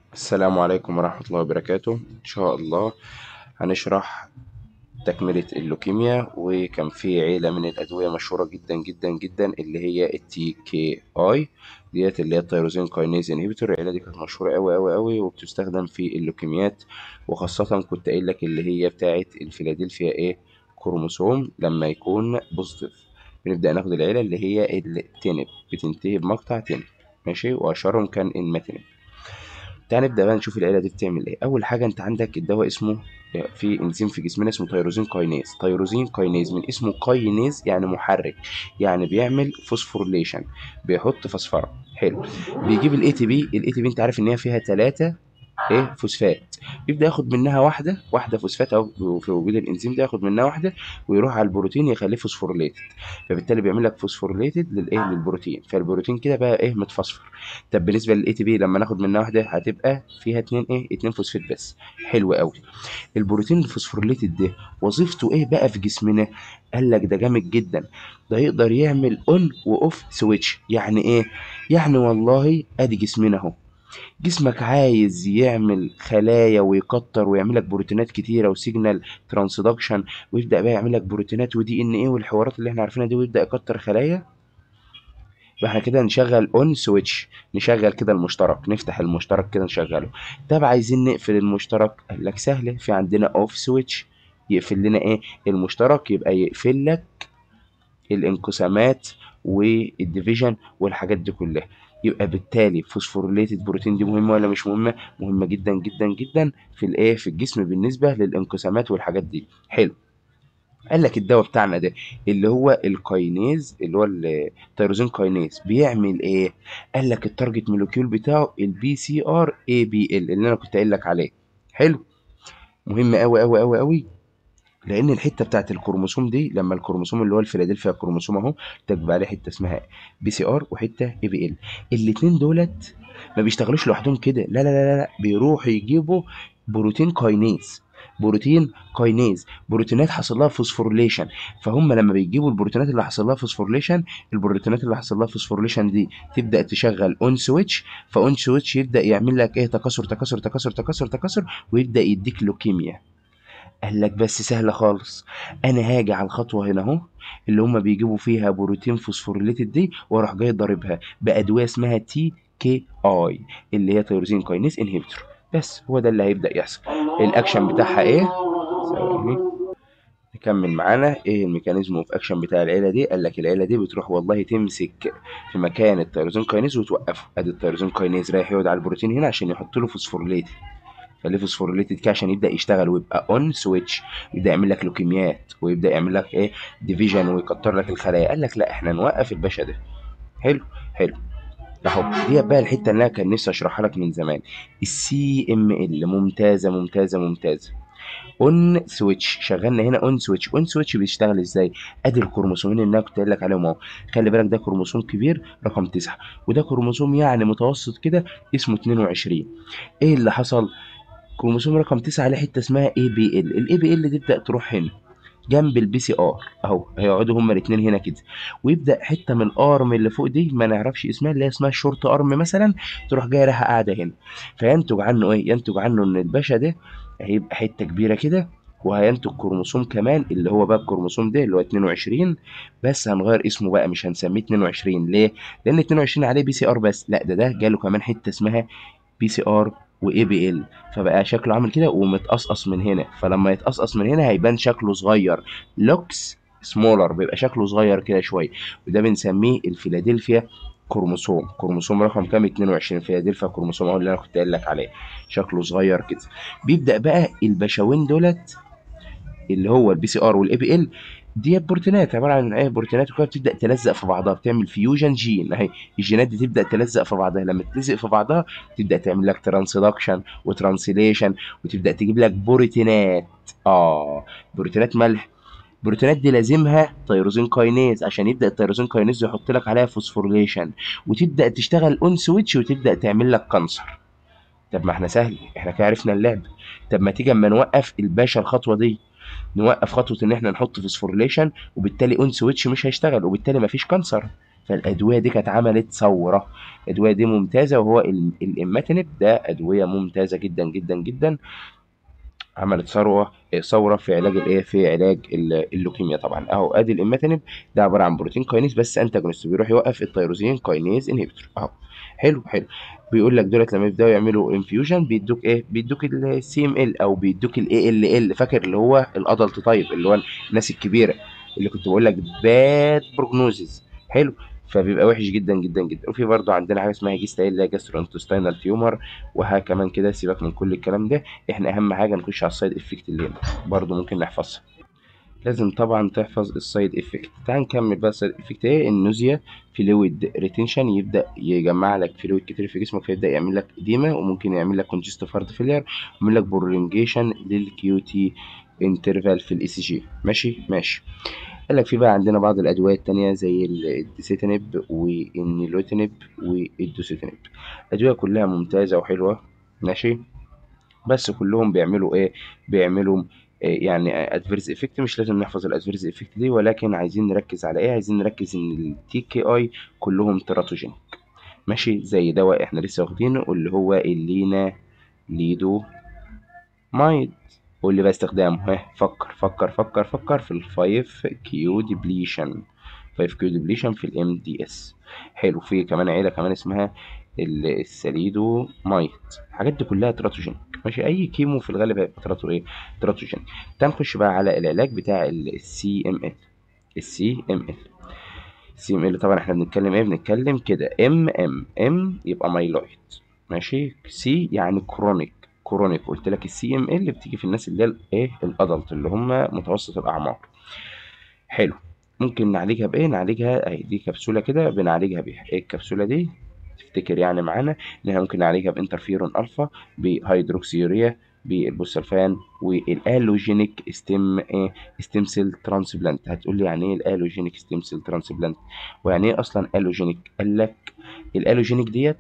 السلام عليكم ورحمة الله وبركاته إن شاء الله هنشرح تكملة اللوكيميا وكان في عيلة من الأدوية مشهورة جدا جدا جدا اللي هي التي كي اي ديت اللي هي التيروزين كاينيز انهبيتور العيلة دي كانت مشهورة أوي أوي أوي وبتستخدم في اللوكيميات وخاصة كنت قايل لك اللي هي بتاعة الفيلادلفيا ايه كروموسوم لما يكون بوزيتيف بنبدأ ناخد العيلة اللي هي التنب بتنتهي بمقطع تنب ماشي وأشهرهم كان الماتنب تعال نبدأ بقى نشوف العيلة دي بتعمل ايه أول حاجة أنت عندك الدواء اسمه في انزيم في جسمنا اسمه تيروزين كاينيز تيروزين كاينيز من اسمه كاينيز يعني محرك يعني بيعمل فوسفوريليشن بيحط فوسفورة حلو بيجيب الاي تي بي الاي تي بي انت عارف ان هي فيها ثلاثة ايه فوسفات بيبدا ياخد منها واحده واحده فوسفات او في وجود الانزيم ده ياخد منها واحده ويروح على البروتين يخليه فوسفوريليتد فبالتالي بيعمل لك فوسفوريليتد للايه للبروتين فالبروتين كده بقى ايه متفسفر طب بالنسبه للاي تي بي لما ناخد منها واحده هتبقى فيها اتنين ايه اتنين فوسفات بس حلو قوي البروتين الفوسفوريليتد ده وظيفته ايه بقى في جسمنا قال لك ده جامد جدا ده يقدر يعمل اون واوف سويتش يعني ايه يعني والله ادي جسمنا اهو جسمك عايز يعمل خلايا ويكتر ويعمل لك بروتينات كتيره وسيجنال ترانسدكشن ويبدا بقى يعمل لك بروتينات ودي ان ايه والحوارات اللي احنا عارفينها دي ويبدا يكتر خلايا احنا كده نشغل اون سويتش نشغل كده المشترك نفتح المشترك كده نشغله طب عايزين نقفل المشترك قال لك سهله في عندنا اوف سويتش يقفل لنا ايه المشترك يبقى يقفل لك الانقسامات والديفيجن والحاجات دي كلها يبقى بالتالي فوسفوريليتد بروتين دي مهمه ولا مش مهمه مهمه جدا جدا جدا في الايه في الجسم بالنسبه للانقسامات والحاجات دي حلو قال لك الدواء بتاعنا ده اللي هو الكاينيز اللي هو التيروزين كاينيز بيعمل ايه قال لك التارجت مولكيول بتاعه البي سي ار اي بي ال اللي انا كنت قايل لك عليه حلو مهم قوي قوي قوي قوي لان الحته بتاعت الكروموسوم دي لما الكروموسوم اللي هو الفيلادلفيا كروموسوم اهو تكتب عليه حته اسمها بي سي ار وحته اي بي ال الاثنين دولت ما بيشتغلوش لوحدهم كده لا لا لا لا بيروحوا يجيبوا بروتين كاينيز بروتين كاينيز بروتينات حصل لها فوسفوريليشن فهم لما بيجيبوا البروتينات اللي حصل لها فوسفوريليشن البروتينات اللي حصل لها فوسفوريليشن دي تبدا تشغل اون سويتش فاون سويتش يبدا يعمل لك ايه تكاثر تكاثر تكاثر تكاثر تكاثر ويبدا يديك لوكيميا قال لك بس سهله خالص انا هاجي على الخطوه هنا اهو اللي هم بيجيبوا فيها بروتين فوسفوريليتد دي واروح جاي ضاربها بادويه اسمها تي كي اي اللي هي تيروزين كاينيز انهبيتور بس هو ده اللي هيبدا يحصل الاكشن بتاعها ايه ثواني نكمل معانا ايه الميكانيزم اوف اكشن بتاع العيله دي قال لك العيله دي بتروح والله تمسك في مكان التيروزين كاينيز وتوقفه ادي التيروزين كاينيز رايح يقعد على البروتين هنا عشان يحط له فوسفوريليتد خليه فوسفوريليتد كده عشان يبدا يشتغل ويبقى اون سويتش يبدا يعمل لك لوكيميات ويبدا يعمل لك ايه ديفيجن ويكتر لك الخلايا قال لك لا احنا نوقف الباشا ده حلو حلو اهو دي بقى الحته اللي انا كان نفسي اشرحها لك من زمان السي ام ال ممتازه ممتازه ممتازه اون سويتش شغلنا هنا اون سويتش اون سويتش بيشتغل ازاي ادي الكروموسومين اللي انا كنت قايل لك عليهم اهو خلي بالك ده كروموسوم كبير رقم 9 وده كروموسوم يعني متوسط كده اسمه 22 ايه اللي حصل كروموسوم رقم 9 عليه حته اسمها اي بي ال الاي بي ال تبدا تروح هنا جنب البي سي ار اهو هيقعدوا هما الاثنين هنا كده ويبدا حته من الارم اللي فوق دي ما نعرفش اسمها اللي هي اسمها الشورت ارم مثلا تروح جايه رايحه قاعده هنا فينتج عنه ايه ينتج عنه ان الباشا ده هيبقى حته كبيره كده وهينتج كروموسوم كمان اللي هو بقى الكروموسوم ده اللي هو 22 بس هنغير اسمه بقى مش هنسميه 22 ليه؟ لان 22 عليه بي سي ار بس لا ده ده جاله كمان حته اسمها بي سي ار واي بي ال فبقى شكله عامل كده ومتقصقص من هنا فلما يتقصقص من هنا هيبان شكله صغير لوكس سمولر بيبقى شكله صغير كده شويه وده بنسميه الفيلادلفيا كروموسوم كروموسوم رقم كام 22 فيلادلفيا كروموسوم اهو اللي انا كنت قايل لك عليه شكله صغير كده بيبدا بقى البشاوين دولت اللي هو البي سي ار والاي بي ال دي بروتينات عباره عن ايه بروتينات وكده بتبدا تلزق في بعضها بتعمل فيوجن جين اهي الجينات دي تبدا تلزق في بعضها لما تلزق في بعضها تبدا تعمل لك ترانسدكشن وترانسليشن وتبدا تجيب لك بروتينات اه بروتينات ملح البروتينات دي لازمها تيروزين كاينيز عشان يبدا التيروزين كاينيز يحط لك عليها فوسفوريليشن وتبدا تشتغل اون سويتش وتبدا تعمل لك كانسر طب ما احنا سهل احنا كده عرفنا اللعب طب ما تيجي اما نوقف الباشا الخطوه دي نوقف خطوه ان احنا نحط فوسفوريليشن وبالتالي اون سويتش مش هيشتغل وبالتالي مفيش كانسر فالادويه دي كانت عملت ثوره الادويه دي ممتازه وهو الاماتينب ده ادويه ممتازه جدا جدا جدا عملت ثروه ثوره في علاج الايه في علاج اللوكيميا طبعا اهو ادي الاماتينب ده عباره عن بروتين كاينيز بس انتاجونست بيروح يوقف التيروزين كاينيز انهبيتور اهو حلو حلو بيقول لك دولت لما يبداوا يعملوا انفيوجن بيدوك ايه بيدوك السي ام ال او بيدوك الاي ال ال فاكر اللي هو الادلت تايب اللي هو الناس الكبيره اللي كنت بقول لك باد بروجنوزز حلو فبيبقى وحش جدا جدا جدا وفي برضه عندنا حاجه اسمها جيستا اللي هي جاسترونتوستاينال تيومر وها كمان كده سيبك من كل الكلام ده احنا اهم حاجه نخش على السايد افكت اللي هنا برضه ممكن نحفظها لازم طبعا تحفظ السايد افكت تعال نكمل بقى السايد افكت ايه النوزيا فلويد ريتنشن يبدا يجمع لك فلويد كتير في جسمك فيبدا يعمل لك اديمه وممكن يعمل لك كونجستيف هارت فيلير ويعمل لك برولونجيشن للكيو تي انترفال في الاي سي جي ماشي ماشي قال لك في بقى عندنا بعض الادويه التانية زي الديسيتانيب والنيلوتينيب والدوسيتانيب الادويه كلها ممتازه وحلوه ماشي بس كلهم بيعملوا ايه بيعملوا إيه يعني ادفيرس افكت مش لازم نحفظ الادفيرس افكت دي ولكن عايزين نركز على ايه عايزين نركز ان التي كي اي كلهم تراتوجينيك ماشي زي دواء احنا لسه واخدينه اللي هو اللينا ليدو مايد واللي باستخدامه ها فكر فكر فكر فكر في الفايف كيو ديبليشن 5 كيو ديبليشن في الام دي اس حلو في كمان عيله كمان اسمها السليدو مايت الحاجات دي كلها تراتوجين ماشي اي كيمو في الغالب هيبقى تراتو ايه تراتوجين تعال نخش بقى على العلاج بتاع السي ام ال السي ام ال السي ام ال طبعا احنا بنتكلم ايه بنتكلم كده ام ام ام يبقى مايلويد ماشي سي يعني كرونيك كرونيك قلت لك السي ام ال بتيجي في الناس اللي هي الايه الادلت اللي هم متوسط الاعمار حلو ممكن نعالجها بايه نعالجها اهي دي كبسوله كده بنعالجها بيها ايه الكبسوله دي تفتكر يعني معانا ان احنا ممكن نعالجها بانترفيرون الفا بهيدروكسيوريا بالبوسلفان والالوجينيك ستيم ايه ستيم سيل ترانسبلانت هتقول لي يعني ايه الالوجينيك ستيم سيل ترانسبلانت ويعني ايه اصلا الوجينيك قال لك الالوجينيك ديت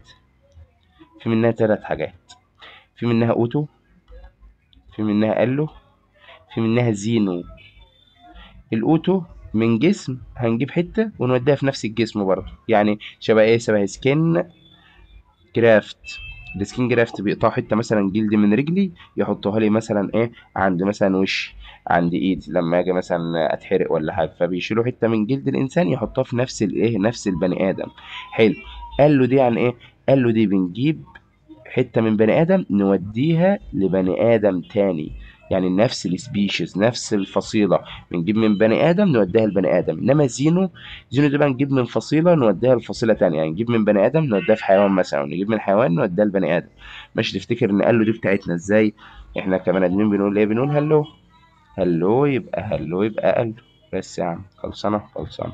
في منها ثلاث حاجات في منها اوتو في منها الو في منها زينو الاوتو من جسم هنجيب حته ونوديها في نفس الجسم برضه يعني شبه ايه شبه سكين جرافت السكين جرافت بيقطعوا حته مثلا جلد من رجلي يحطوها لي مثلا ايه عند مثلا وش عند ايد لما اجي مثلا اتحرق ولا حاجه فبيشيلوا حته من جلد الانسان يحطوها في نفس الايه نفس البني ادم حلو قال له دي عن ايه قال له دي بنجيب حته من بني ادم نوديها لبني ادم تاني يعني نفس السبيشيز نفس الفصيله بنجيب من بني ادم نوديها لبني ادم انما زينو زينو دي بقى نجيب من فصيله نوديها لفصيله تانية يعني نجيب من بني ادم نوديها في حيوان مثلا نجيب من حيوان نوديها لبني ادم مش تفتكر ان قالوا دي بتاعتنا ازاي احنا كمان ادمين بنقول ايه بنقول هلو هلو يبقى هلو يبقى قالوا بس يا عم خلصانه خلصانه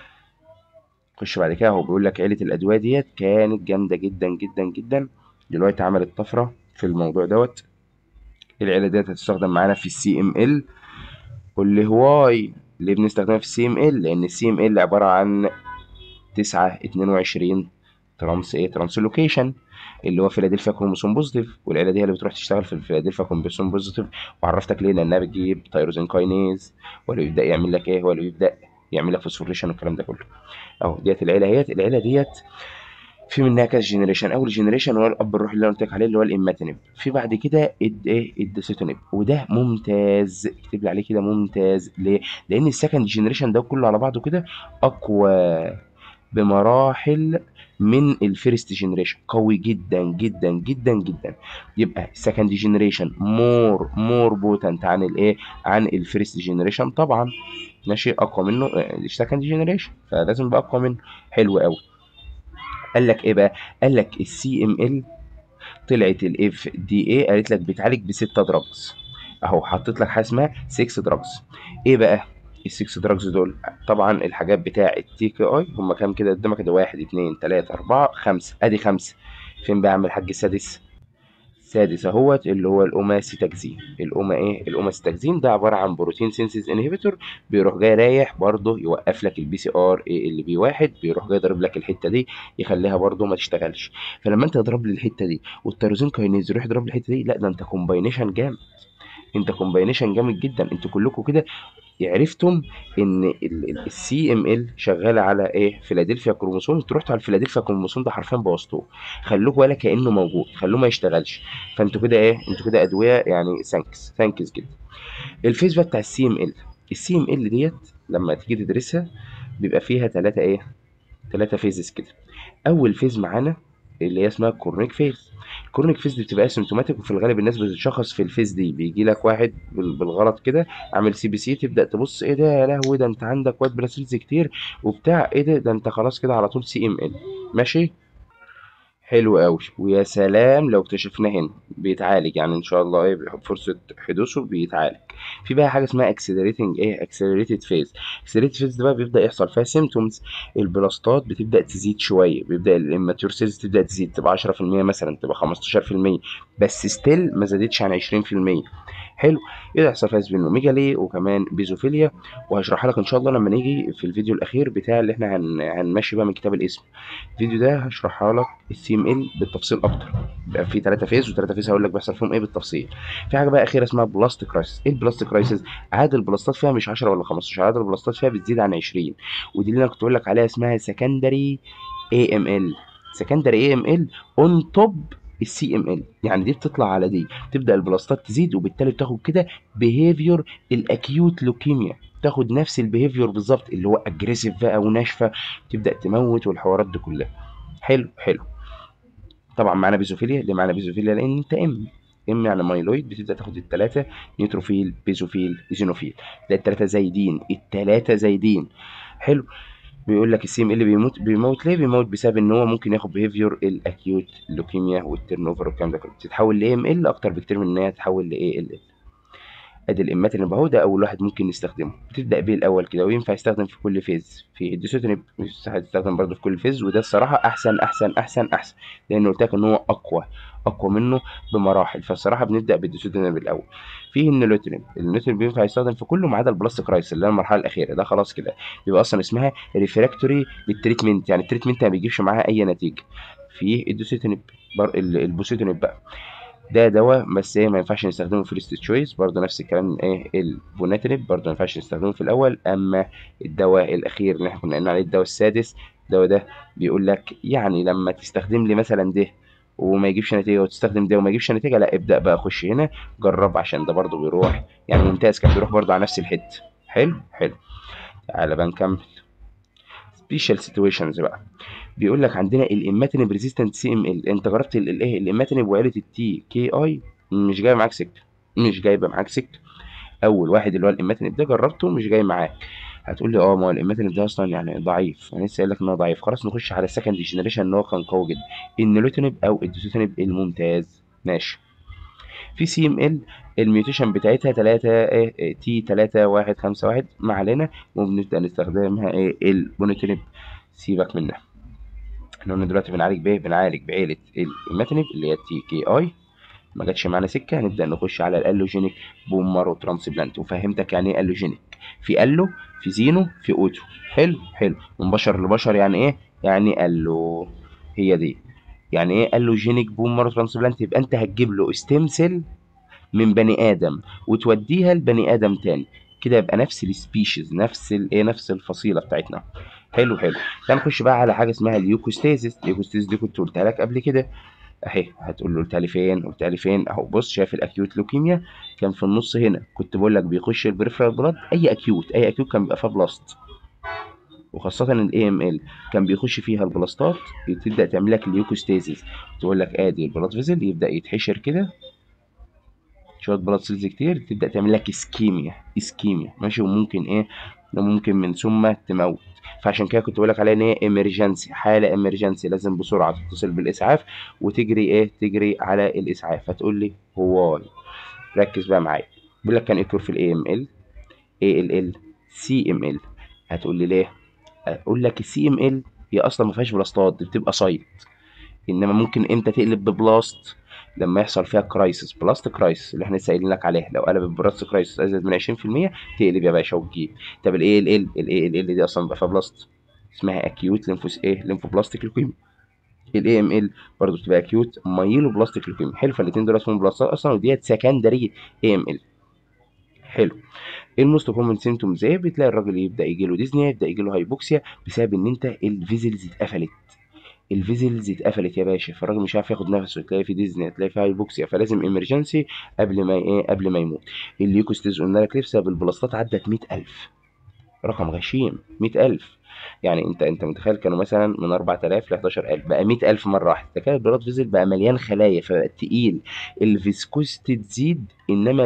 خش بعد كده هو بيقول لك عيله الادويه ديت كانت جامده جدا جدا جدا دلوقتي عملت طفره في الموضوع دوت العيله ديت هتستخدم معانا في السي ام ال واللي هواي اللي بنستخدمها في السي ام ال لان السي ام ال عباره عن تسعة اتنين وعشرين ترانس ايه ترانسلوكيشن اللي هو فيلادلفيا كروموسوم بوزيتيف والعيله دي اللي بتروح تشتغل في الفيلادلفيا كروموسوم بوزيتيف وعرفتك ليه لانها بتجيب تيروزين كاينيز ولا يبدا يعمل لك ايه ولا يبدا يعمل لك فوسفوريشن والكلام ده كله اهو ديت العيله اهيت العيله ديت في منها كذا جنريشن اول جنريشن هو الاب الروحي اللي انا قلت لك عليه اللي هو الاماتينيب في بعد كده ايه الديسيتونيب وده ممتاز اكتب لي عليه كده ممتاز ليه لان السكند جنريشن ده كله على بعضه كده اقوى بمراحل من الفيرست جنريشن قوي جدا جدا جدا جدا يبقى السكند جنريشن مور مور بوتنت عن الايه عن الفيرست جنريشن طبعا ماشي اقوى منه السكند جنريشن فلازم يبقى اقوى منه حلو قوي قال لك ايه بقى قال لك السي ام ال طلعت الاف دي اي قالت لك بتعالج بستة دراجز اهو حطيت لك حاجه اسمها 6 دراجز ايه بقى السكس دراجز دول طبعا الحاجات بتاع التي كي اي هم كام كده قدامك كده واحد اتنين تلاته اربعه خمسه ادي خمسه فين بقى اعمل الحاج السادس السادس اهوت اللي هو الاوماسيتاكزين الاوما ايه الاوماسيتاكزين ده عباره عن بروتين سينسيز انهبيتور بيروح جاي رايح برضه يوقف لك البي سي ار اي ال بي واحد بيروح جاي ضارب لك الحته دي يخليها برضه ما تشتغلش فلما انت تضرب لي الحته دي والتيروزين كاينيز يروح يضرب لي الحته دي لا ده انت كومباينيشن جامد انت كومباينيشن جامد جدا انتوا كلكم كده عرفتم ان السي ام ال شغاله على ايه فيلادلفيا كروموسوم انتوا رحتوا على الفيلادلفيا كروموسوم ده حرفيا بوظتوه خلوه ولا كانه موجود خلوه ما يشتغلش فانتوا كده ايه انتوا كده ادويه يعني ثانكس ثانكس جدا الفيز بقى بتاع السي ام ال السي ام ال ديت لما تيجي تدرسها بيبقى فيها ثلاثه ايه ثلاثه فيزز كده اول فيز معانا اللي هي اسمها كورنيك فيز الكورنيك فيز دي بتبقى اسيمتوماتيك وفي الغالب الناس بتتشخص في الفيز دي بيجي لك واحد بال- بالغلط كده عامل سي بي سي تبدا تبص ايه ده يا لهوي ده انت عندك واد براسيلز كتير وبتاع ايه ده ده انت خلاص كده على طول سي ام ال ماشي حلو قوي ويا سلام لو اكتشفناه هنا بيتعالج يعني ان شاء الله ايه بيحب فرصه حدوثه بيتعالج في بقى حاجه اسمها اكسلريتنج ايه اكسلريتد فيز اكسلريتد فيز ده بقى بيبدا يحصل فيها سيمتومز البلاستات بتبدا تزيد شويه بيبدا الاماتيور سيلز تبدا تزيد تبقى 10% مثلا تبقى 15% بس ستيل ما زادتش عن 20% حلو يبدا يحصل فيها سبينوميجالي وكمان بيزوفيليا وهشرحها لك ان شاء الله لما نيجي في الفيديو الاخير بتاع اللي احنا هن... هنمشي بقى من كتاب الاسم الفيديو ده هشرحها لك السي ام ال بالتفصيل اكتر بيبقى في ثلاثه فيز وثلاثه فيز هقول لك بيحصل فيهم ايه بالتفصيل في حاجه بقى اخيره اسمها بلاست كرايسيس ايه البلاست كرايسيس عدد البلاستات فيها مش 10 ولا 15 عدد البلاستات فيها بتزيد عن 20 ودي اللي انا كنت اقول لك عليها اسمها سكندري اي ام ال سكندري اي ام ال اون توب السي ام ال يعني دي بتطلع على دي تبدا البلاستات تزيد وبالتالي بتاخد كده بيهيفير الاكيوت لوكيميا تاخد نفس البيهيفير بالظبط اللي هو اجريسيف بقى وناشفه تبدا تموت والحوارات دي كلها حلو حلو طبعا معانا بيزوفيليا ليه معانا بيزوفيليا لان انت ام ام يعني مايلويد بتبدا تاخد الثلاثه نيوتروفيل بيزوفيل ايزينوفيل ده الثلاثه زايدين الثلاثه زايدين حلو بيقول لك السي ام ال بيموت بيموت ليه بيموت بسبب ان هو ممكن ياخد بيهيفير الاكيوت لوكيميا والتيرن اوفر والكلام ده كله بتتحول لاي ام ال اكتر بكتير من ان هي تتحول لاي ال ال ادي الامات اللي بهو ده اول واحد ممكن نستخدمه بتبدا بيه الاول كده وينفع يستخدم في كل فيز في الديسوتنب هتستخدم برضه في كل فيز وده الصراحه احسن احسن احسن احسن لان قلت لك ان هو اقوى اقوى منه بمراحل فالصراحه بنبدا بالديسوتنب الاول في النيلوتينب النيلوتينب بينفع يستخدم في كله ما عدا البلاست كرايس اللي هي المرحله الاخيره ده خلاص كده بيبقى اصلا اسمها ريفراكتوري للتريتمنت يعني التريتمنت ما بيجيبش معاها اي نتيجه في الدوسيتنب البوسيتونب بقى ده دواء بس ايه ما ينفعش نستخدمه في الست تشويس برضه نفس الكلام ايه البوناتريب برضه ما ينفعش نستخدمه في الاول اما الدواء الاخير اللي احنا كنا قلنا عليه الدواء السادس الدواء ده بيقول لك يعني لما تستخدم لي مثلا ده وما يجيبش نتيجه وتستخدم ده وما يجيبش نتيجه لا ابدا بقى خش هنا جرب عشان ده برضه بيروح يعني ممتاز كان بيروح برضه على نفس الحته حلو حلو تعالى بقى نكمل سبيشال سيتويشنز بقى بيقول لك عندنا الاماتينب ريزيستنت سي ام ال انت جربت الايه الاماتينب وقالت التي كي اي مش جايه معاك سكه مش جايبه معاك سكه اول واحد اللي هو الاماتينب ده جربته مش جاي معاك هتقول لي اه ما هو الاماتينب ده اصلا يعني ضعيف انا لسه قايل لك ان هو ضعيف خلاص نخش على السكند جنريشن ان هو كان قوي جدا النيلوتينب او الدوسيتينب الممتاز ماشي في سي ام ال الميوتيشن بتاعتها 3 تي 3 1 5 1 ما علينا وبنبدا نستخدمها ايه البونيتينب سيبك منها احنا قلنا دلوقتي بنعالج بايه بنعالج بعيله الماتينب اللي هي التي كي اي ما جاتش معانا سكه هنبدا نخش على الالوجينيك بومارو ترانسبلانت وفهمتك يعني ايه الوجينيك في الو في زينو في اوتو حلو حلو من بشر لبشر يعني ايه يعني الو هي دي يعني ايه الوجينيك بومارو ترانسبلانت يبقى انت هتجيب له ستيم سيل من بني ادم وتوديها لبني ادم تاني كده يبقى نفس السبيشيز نفس الايه نفس الفصيله بتاعتنا حلو حلو تعال نخش بقى على حاجه اسمها اليوكوستازيس اليوكوستازيس دي كنت قلتها لك قبل كده اهي هتقول له قلتها لي فين قلتها لي فين اهو بص شايف الاكيوت لوكيميا كان في النص هنا كنت بقول لك بيخش البريفرال بلاد اي اكيوت اي اكيوت كان بيبقى فيها بلاست وخاصة الاي ام ال كان بيخش فيها البلاستات تبدا تعمل لك اليوكوستازيس تقول لك ادي البلاد فيزل يبدا يتحشر كده شويه بلاد سيلز كتير تبدا تعمل لك اسكيميا اسكيميا ماشي وممكن ايه ده ممكن من ثم تموت فعشان كده كنت بقول لك عليها ان هي امرجنسي حاله امرجنسي لازم بسرعه تتصل بالاسعاف وتجري ايه تجري على الاسعاف هتقول لي هواي ركز بقى معايا بيقول لك كان ايه في الاي ام ال اي ال ال سي ام ال هتقول لي ليه اقول لك السي ام ال هي اصلا ما فيهاش بلاستات دي بتبقى سايت انما ممكن امتى تقلب ببلاست لما يحصل فيها كرايسيس بلاست كرايسيس اللي احنا لسه قايلين لك عليها لو قلب بلاست كرايسيس ازيد من 20% تقلب يا باشا وتجيب طب الاي ال ال الاي ال ال دي اصلا بيبقى فيها بلاست اسمها اكيوت ليمفوس ايه ليمفوبلاستيك لوكيميا الاي ام ال برضه بتبقى اكيوت مايلو بلاستيك لوكيميا حلو فالاثنين دول اسمهم بلاستات اصلا وديت سكندري اي ام ال حلو ايه الموست كومن سيمتومز ايه بتلاقي الراجل يبدا يجي له ديزنيا يبدا يجي له هايبوكسيا بسبب ان انت الفيزلز اتقفلت الفيزلز اتقفلت يا باشا فالراجل مش عارف ياخد نفسه تلاقي في ديزني تلاقي في هايبوكسيا فلازم امرجنسي قبل ما ايه قبل ما يموت الليوكوستيز قلنا لك ليه بسبب البلاستات عدت 100000 رقم غشيم 100000 يعني انت انت متخيل كانوا مثلا من 4000 ل 11000 بقى 100000 مره واحده تخيل البلاد فيزل بقى مليان خلايا فبقى تقيل الفيسكوستي تزيد انما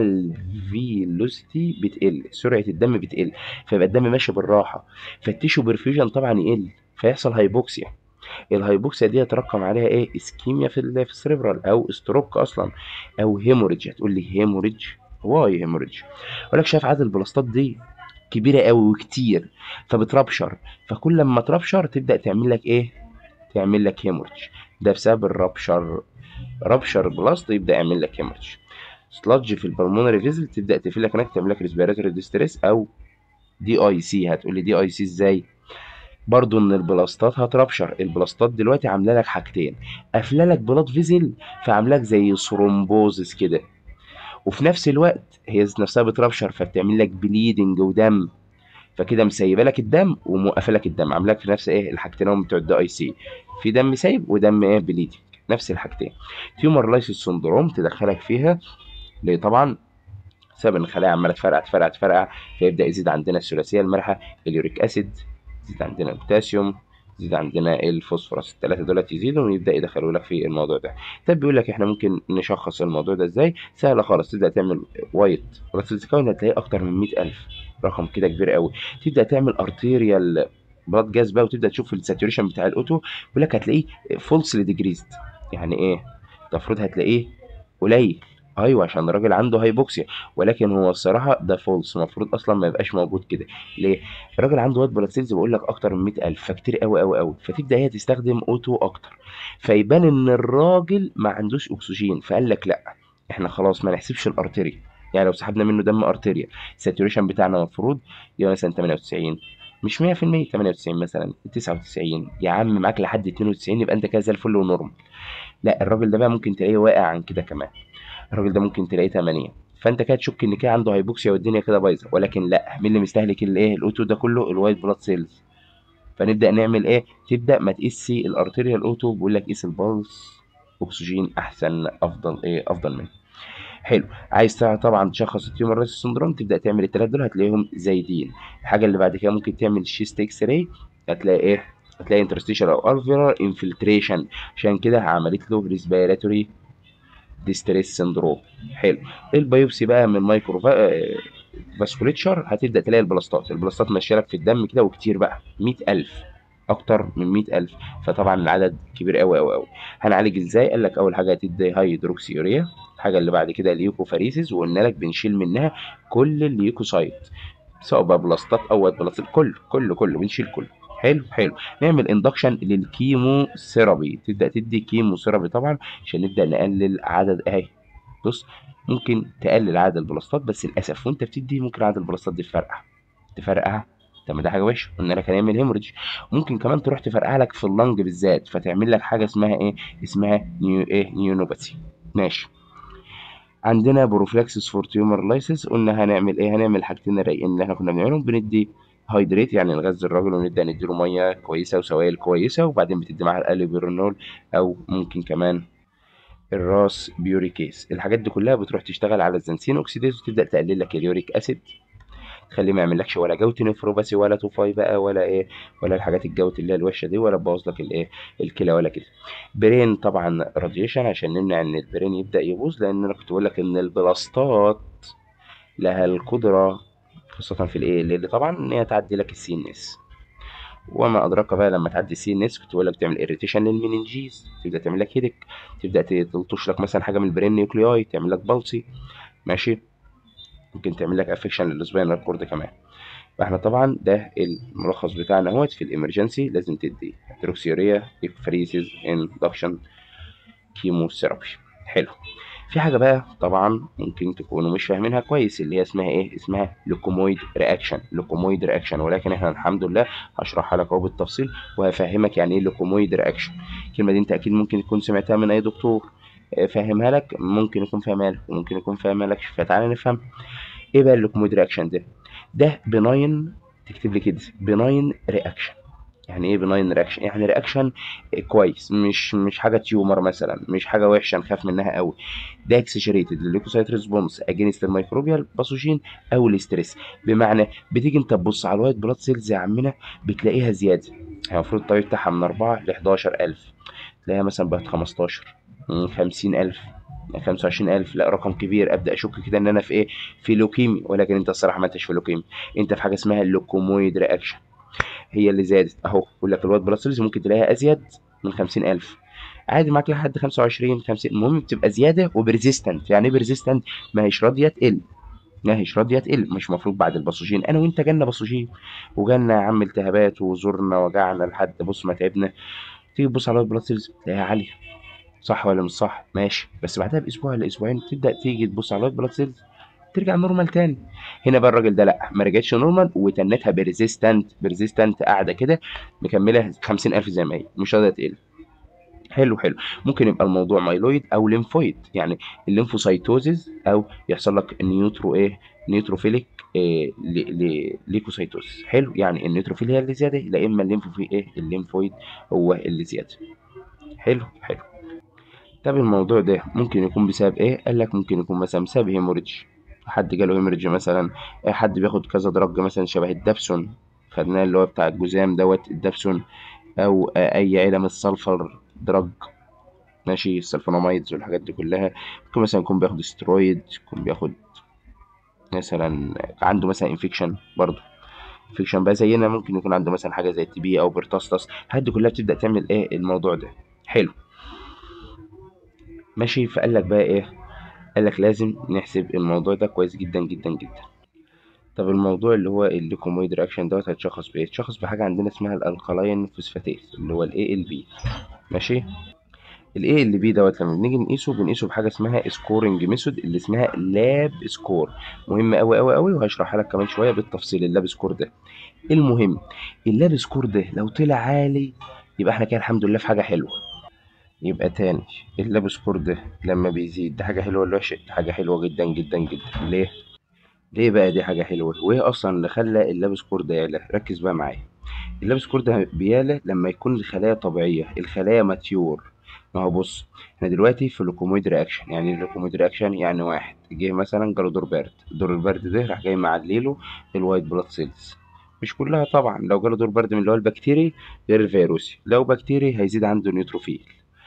الفيلوسيتي بتقل سرعه الدم بتقل فيبقى الدم ماشي بالراحه فالتيشو برفيوجن طبعا يقل فيحصل هايبوكسيا الهايبوكسيا دي يترقم عليها ايه اسكيميا في ال- في السريبرال او ستروك اصلا او هيموريدج هتقول لي هيموريدج واي هيموريدج اقول لك شايف عدد البلاستات دي كبيره قوي وكتير فبتربشر فكل لما تربشر تبدا تعمل لك ايه تعمل لك هيموريدج ده بسبب الربشر ربشر بلاست يبدا يعمل لك هيموريدج سلادج في البلمونري فيزل تبدا تقفل لك هناك تعمل لك ريسبيراتوري ديستريس او دي اي سي هتقول لي دي اي سي ازاي برضو ان البلاستات هتربشر البلاستات دلوقتي عامله لك حاجتين قافله لك بلاد فيزل فعامله لك زي ثرومبوزس كده وفي نفس الوقت هي ذات نفسها بتربشر فبتعمل لك بليدنج ودم فكده مسيبه لك الدم وموقفه لك الدم عامله لك في نفس ايه الحاجتين هم بتوع الدي اي سي في دم سايب ودم ايه بليدنج نفس الحاجتين تيومر لايسيس سندروم تدخلك فيها ليه طبعا بسبب ان الخلايا عماله تفرقع تفرقع تفرقع فيبدا يزيد عندنا الثلاثيه المالحه اليوريك اسيد يزيد عندنا البوتاسيوم يزيد عندنا الفوسفورس الثلاثه دولت يزيدوا ويبدا يدخلوا لك في الموضوع ده طب بيقول لك احنا ممكن نشخص الموضوع ده ازاي سهله خالص تبدا تعمل وايت بلاد كاونت هتلاقيه اكتر من 100000 رقم كده كبير قوي تبدا تعمل ارتيريال بلاد جاز بقى وتبدا تشوف الساتوريشن بتاع الاوتو بيقول لك هتلاقيه فولسلي ديجريزد يعني ايه المفروض هتلاقيه قليل ايوه عشان الراجل عنده هايبوكسيا ولكن هو الصراحه ده فولس المفروض اصلا ما يبقاش موجود كده ليه الراجل عنده وايت بلاد سيلز بقول لك اكتر من 100000 فكتير قوي قوي قوي فتبدا هي تستخدم اوتو اكتر فيبان ان الراجل ما عندوش اكسجين فقال لك لا احنا خلاص ما نحسبش الارتري يعني لو سحبنا منه دم ارتيريا الساتوريشن بتاعنا المفروض يبقى مثلا 98 مش 100% 98 مثلا 99 يا عم معاك لحد 92 يبقى انت كده زي الفل ونورمال لا الراجل ده بقى ممكن تلاقيه واقع عن كده كمان الراجل ده ممكن تلاقيه 8 فانت كده تشك ان كده عنده هايبوكسيا والدنيا كده بايظه ولكن لا مين اللي مستهلك الايه الاوتو ده كله الوايت بلاد سيلز فنبدا نعمل ايه تبدا ما تقيسي الارتيريال اوتو بيقول لك قيس البلس اكسجين احسن افضل ايه افضل منه حلو عايز طبعا تشخص التيومر رايس سندروم تبدا تعمل الثلاثه دول هتلاقيهم زايدين الحاجه اللي بعد كده ممكن تعمل شيست اكس راي هتلاقي ايه هتلاقي انترستيشال او الفيرال انفلتريشن عشان كده عملت له ريسبيراتوري ديستريس سندروم حلو البيوبسي بقى من مايكرو فاسكوليتشر هتبدا تلاقي البلاستات البلاستات ماشيه لك في الدم كده وكتير بقى 100000 اكتر من 100000 فطبعا العدد كبير قوي قوي قوي هنعالج ازاي قال لك اول حاجه هتدي هيدروكسيوريا الحاجه اللي بعد كده اليوكوفاريسيس وقلنا لك بنشيل منها كل الليوكوسايت سواء بقى بلاستات او بلاستات كله كله كله بنشيل كله حلو حلو نعمل اندكشن للكيمو ثيرابي تبدا تدي كيمو ثيرابي طبعا عشان نبدا نقلل عدد اهي بص ممكن تقلل عدد البلاستات بس للاسف وانت بتدي ممكن عدد البلاستات دي تفرقع تفرقع طب ما ده حاجه وحشه قلنا لك هنعمل هيموريدج ممكن كمان تروح تفرقع لك في اللنج بالذات فتعمل لك حاجه اسمها ايه اسمها نيو ايه نيونوباثي ماشي عندنا بروفلاكسس فور تيومر لايسيس قلنا هنعمل ايه هنعمل حاجتين الرايقين اللي احنا كنا بنعملهم بندي هايدريت يعني نغذي الراجل ونبدا نديله ميه كويسه وسوائل كويسه وبعدين بتدي معاها الاليبرونول او ممكن كمان الراس بيوريكيس الحاجات دي كلها بتروح تشتغل على الزنسين اوكسيديز وتبدا تقلل لك اليوريك اسيد تخليه ما يعملكش ولا جوت نفروباسي ولا توفاي بقى ولا ايه ولا الحاجات الجوت اللي هي الوحشه دي ولا تبوظ لك الايه الكلى ولا كده برين طبعا راديشن عشان نمنع ان البرين يبدا يبوظ لان انا كنت بقول لك ان البلاستات لها القدره خاصه في الايه اللي طبعا ان هي تعدي لك السي ان اس وما ادراك بقى لما تعدي السي ان اس كنت بقول لك تعمل اريتيشن للمننجيز تبدا تعمل لك هيدك تبدا تلطش لك مثلا حاجه من البرين نيوكلياي تعمل لك بالسي ماشي ممكن تعمل لك افكشن للسباينال كورد كمان فاحنا طبعا ده الملخص بتاعنا اهوت في الامرجنسي لازم تدي هيدروكسيوريا افريسيز اندكشن كيموثيرابي حلو في حاجه بقى طبعا ممكن تكونوا مش فاهمينها كويس اللي هي اسمها ايه اسمها لوكومويد رياكشن لوكومويد رياكشن ولكن احنا الحمد لله هشرحها لك اهو بالتفصيل وهفهمك يعني ايه لوكومويد رياكشن الكلمه دي انت اكيد ممكن تكون سمعتها من اي دكتور فاهمها لك ممكن يكون فاهمها لك وممكن يكون فاهمها لك فتعالى نفهم ايه بقى اللوكومويد رياكشن ده ده بناين تكتب لي كده بناين رياكشن يعني ايه بناين رياكشن يعني رياكشن كويس مش مش حاجه تيومر مثلا مش حاجه وحشه نخاف منها قوي ده اكسجريتد الليكوسايت ريسبونس اجينست الميكروبيال باثوجين او الاستريس بمعنى بتيجي انت تبص على الوايت بلاد سيلز يا عمنا بتلاقيها زياده يعني المفروض الطبيعي بتاعها من 4 ل 11000 تلاقيها مثلا بقت 15 50000 25000 لا رقم كبير ابدا اشك كده ان انا في ايه في لوكيمي ولكن انت الصراحه ما انتش في لوكيمي انت في حاجه اسمها اللوكومويد رياكشن هي اللي زادت اهو بقول لك الوايت بلاد سيلز ممكن تلاقيها ازيد من 50000 عادي معاك لحد 25 50 المهم بتبقى زياده وبريزيستنت يعني ايه بريزيستنت ما هيش راضيه تقل ما هيش راضيه تقل مش المفروض بعد الباثوجين انا وانت جالنا باثوجين وجالنا يا عم التهابات وزورنا وجعنا لحد بص ما تعبنا تيجي تبص على الوايت بلاد سيلز تلاقيها عاليه صح ولا مش صح ماشي بس بعدها باسبوع ولا اسبوعين تبدا تيجي تبص على الوايت بلاد سيلز ترجع نورمال تاني هنا بقى الراجل ده لا ما رجعتش نورمال وتنتها بريزيستنت بريزيستنت قاعده كده مكمله 50000 زي ما هي مش راضيه تقل حلو حلو ممكن يبقى الموضوع مايلويد او ليمفويد يعني الليمفوسايتوزيز او يحصل لك نيوترو ايه نيوتروفيليك إيه ليكوسايتوزيس حلو يعني النيوتروفيل هي اللي زياده لا اما الليمفو في ايه الليمفويد هو اللي زياده حلو حلو طب الموضوع ده ممكن يكون بسبب ايه قال لك ممكن يكون مثلا بسبب هيموريدج حد جاله هيموريدج مثلا حد بياخد كذا دراج مثلا شبه الدابسون خدناه اللي هو بتاع الجزام دوت الدابسون او اي عيله من السلفر دراج ماشي السلفونامايدز والحاجات دي كلها ممكن مثلا يكون بياخد سترويد يكون بياخد مثلا عنده مثلا انفكشن برضه انفكشن بقى زينا ممكن يكون عنده مثلا حاجه زي التي بي او بيرتاستس الحاجات دي كلها بتبدا تعمل ايه الموضوع ده حلو ماشي فقال لك بقى ايه قال لك لازم نحسب الموضوع ده كويس جدا جدا جدا طب الموضوع اللي هو الليكومويد رياكشن دوت هيتشخص بايه يتشخص بحاجه عندنا اسمها الالكالاين فوسفاتيز اللي هو الاي ال بي ماشي الاي ال بي دوت لما بنيجي نقيسه بنقيسه بحاجه اسمها سكورنج ميثود اللي اسمها لاب سكور مهم قوي قوي قوي وهشرحها لك كمان شويه بالتفصيل اللاب سكور ده المهم اللاب سكور ده لو طلع عالي يبقى احنا كده الحمد لله في حاجه حلوه يبقى تاني اللاب سكور ده لما بيزيد ده حاجه حلوه ولا وحشه حاجه حلوه جدا جدا جدا ليه ليه بقى دي حاجه حلوه وايه اصلا اللي خلى اللاب سكور ده يعلى ركز بقى معايا اللاب سكور ده بيعلى لما يكون الخلايا طبيعيه الخلايا ماتيور ما هو بص احنا دلوقتي في لوكومويد رياكشن يعني اللوكومويد رياكشن يعني واحد جه مثلا جاله دور برد دور البرد ده راح جاي معليله الوايت بلاد سيلز مش كلها طبعا لو جاله دور برد من اللي هو البكتيري غير الفيروسي لو بكتيري هيزيد عنده نيوتروفيل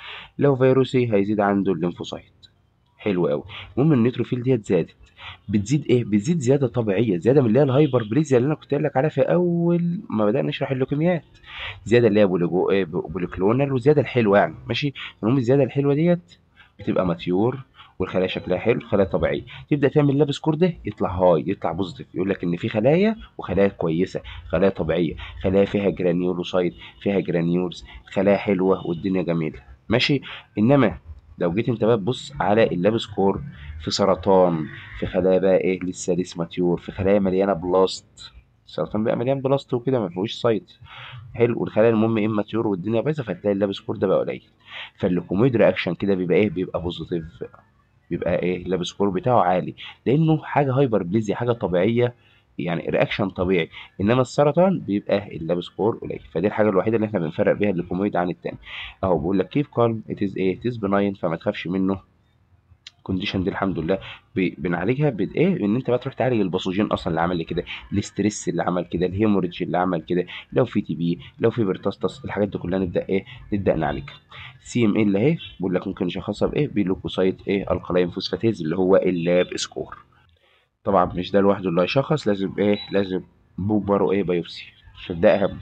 لو فيروسي هيزيد عنده الليمفوسايت حلو قوي المهم النيوتروفيل ديت زادت بتزيد ايه بتزيد زياده طبيعيه زياده من اللي هي الهايبر بريزيا اللي انا كنت قايل لك عليها في اول ما بدانا نشرح اللوكيميات زياده اللي هي بوليجو ايه بوليكلونال وزياده الحلوه يعني ماشي المهم الزياده الحلوه ديت بتبقى ماتيور والخلايا شكلها حلو خلايا طبيعيه تبدا تعمل لاب سكور ده يطلع هاي يطلع بوزيتيف يقول لك ان في خلايا وخلايا كويسه خلايا طبيعيه خلايا فيها جرانيولوسايت فيها جرانيولز خلايا حلوه والدنيا جميله ماشي انما لو جيت انت بقى تبص على اللاب سكور في سرطان في خلايا بقى ايه لسه لسه ماتيور في خلايا مليانه بلاست السرطان بقى مليان بلاست وكده ما فيهوش سايت حلو والخلايا المهم ايه ماتيور والدنيا بايظه فتلاقي اللاب سكور ده بقى قليل فاللوكوميد رياكشن كده بيبقى ايه بيبقى بوزيتيف بيبقى ايه اللاب سكور بتاعه عالي لانه حاجه هايبر بليزيا حاجه طبيعيه يعني رياكشن طبيعي انما السرطان بيبقى اللاب سكور قليل فدي الحاجه الوحيده اللي احنا بنفرق بيها الليكومويد عن التاني اهو بيقول لك كيف كالم اتز ايه اتز بناين فما تخافش منه الكونديشن دي الحمد لله بنعالجها بايه ان انت بقى تروح تعالج الباثوجين اصلا اللي عمل كده الاستريس اللي عمل كده الهيموريدج اللي عمل كده لو في تي بي لو في بيرتاستس الحاجات دي كلها نبدا ايه نبدا نعالجها سي ام ال اهي بيقول لك ممكن نشخصها بايه بلوكوسايت ايه القلاين فوسفاتيز اللي هو اللاب سكور طبعا مش ده لوحده اللي هيشخص لازم ايه لازم بوبر ايه بايوبسي عشان ده اهم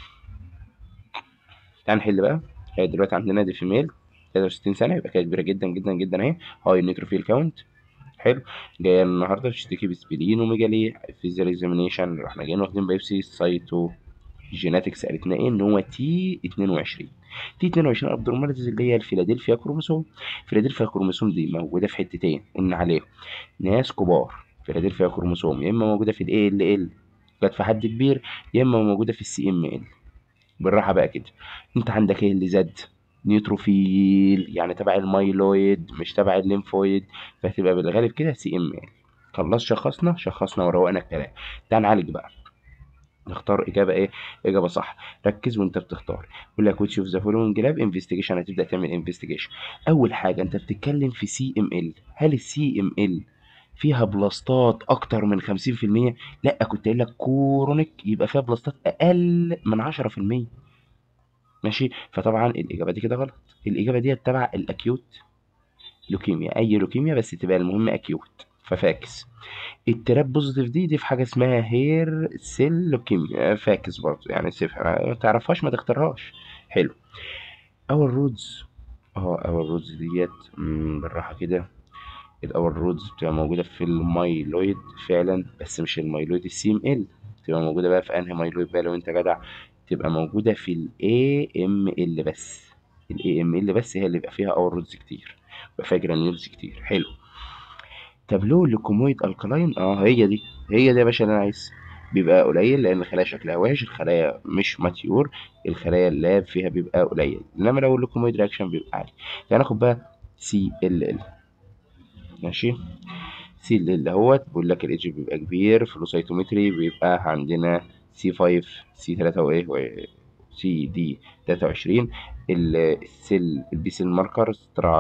تعال نحل بقى هي دلوقتي عندنا دي فيميل 63 سنه يبقى كده كبيره جدا جدا جدا اهي هاي نيتروفيل كاونت حلو جايه النهارده بتشتكي بسبلين وميجالي فيزيال اكزامينيشن رحنا جايين واخدين بايوبسي سايتو جيناتكس قالت لنا ايه ان هو تي 22 تي 22 ابدورماليتيز اللي هي الفيلادلفيا كروموسوم فيلادلفيا كروموسوم دي موجوده في حتتين قلنا عليهم ناس كبار فيلادلفيا كروموسوم يا اما موجوده في الاي ال ال جت في حد كبير يا اما موجوده في السي ام ال بالراحه بقى كده انت عندك ايه اللي زاد نيوتروفيل يعني تبع المايلويد مش تبع الليمفويد فهتبقى بالغالب كده سي ام ال خلاص شخصنا شخصنا وروقنا الكلام تعال نعالج بقى نختار اجابه ايه اجابه صح ركز وانت بتختار يقول لك which of the following lab investigation هتبدا تعمل انفستيجيشن اول حاجه انت بتتكلم في سي ام ال هل السي ام ال فيها بلاستات اكتر من 50% لا كنت قايل لك كورونيك يبقى فيها بلاستات اقل من 10% ماشي فطبعا الاجابه دي كده غلط الاجابه دي تبع الاكيوت لوكيميا اي لوكيميا بس تبقى المهم اكيوت ففاكس التراب بوزيتيف دي دي في حاجه اسمها هير سيل لوكيميا فاكس برضه يعني سيف ما تعرفهاش ما تختارهاش حلو اول رودز اه اول رودز ديت مم، بالراحه كده الاول رودز بتبقى موجوده في المايلويد فعلا بس مش المايلويد السي ام ال تبقى موجوده بقى في انهي مايلويد بقى لو انت جدع تبقى موجوده في الاي ام ال بس الاي ام ال بس هي اللي بيبقى فيها اول رودز كتير بيبقى فيها جرانيولز كتير حلو طب لو الليكومويد الكلاين اه هي دي هي دي يا باشا اللي انا عايز بيبقى قليل لان الخلايا شكلها وحش الخلايا مش ماتيور الخلايا اللاب فيها بيبقى قليل انما لو الليكومويد رياكشن بيبقى عالي يعني ناخد بقى سي ال ال ماشي سي ال ال اهوت بيقول لك الايدج بيبقى كبير فلوسايتومتري بيبقى عندنا سي 5 سي 3 وايه سي دي 23 السيل البي سيل ماركر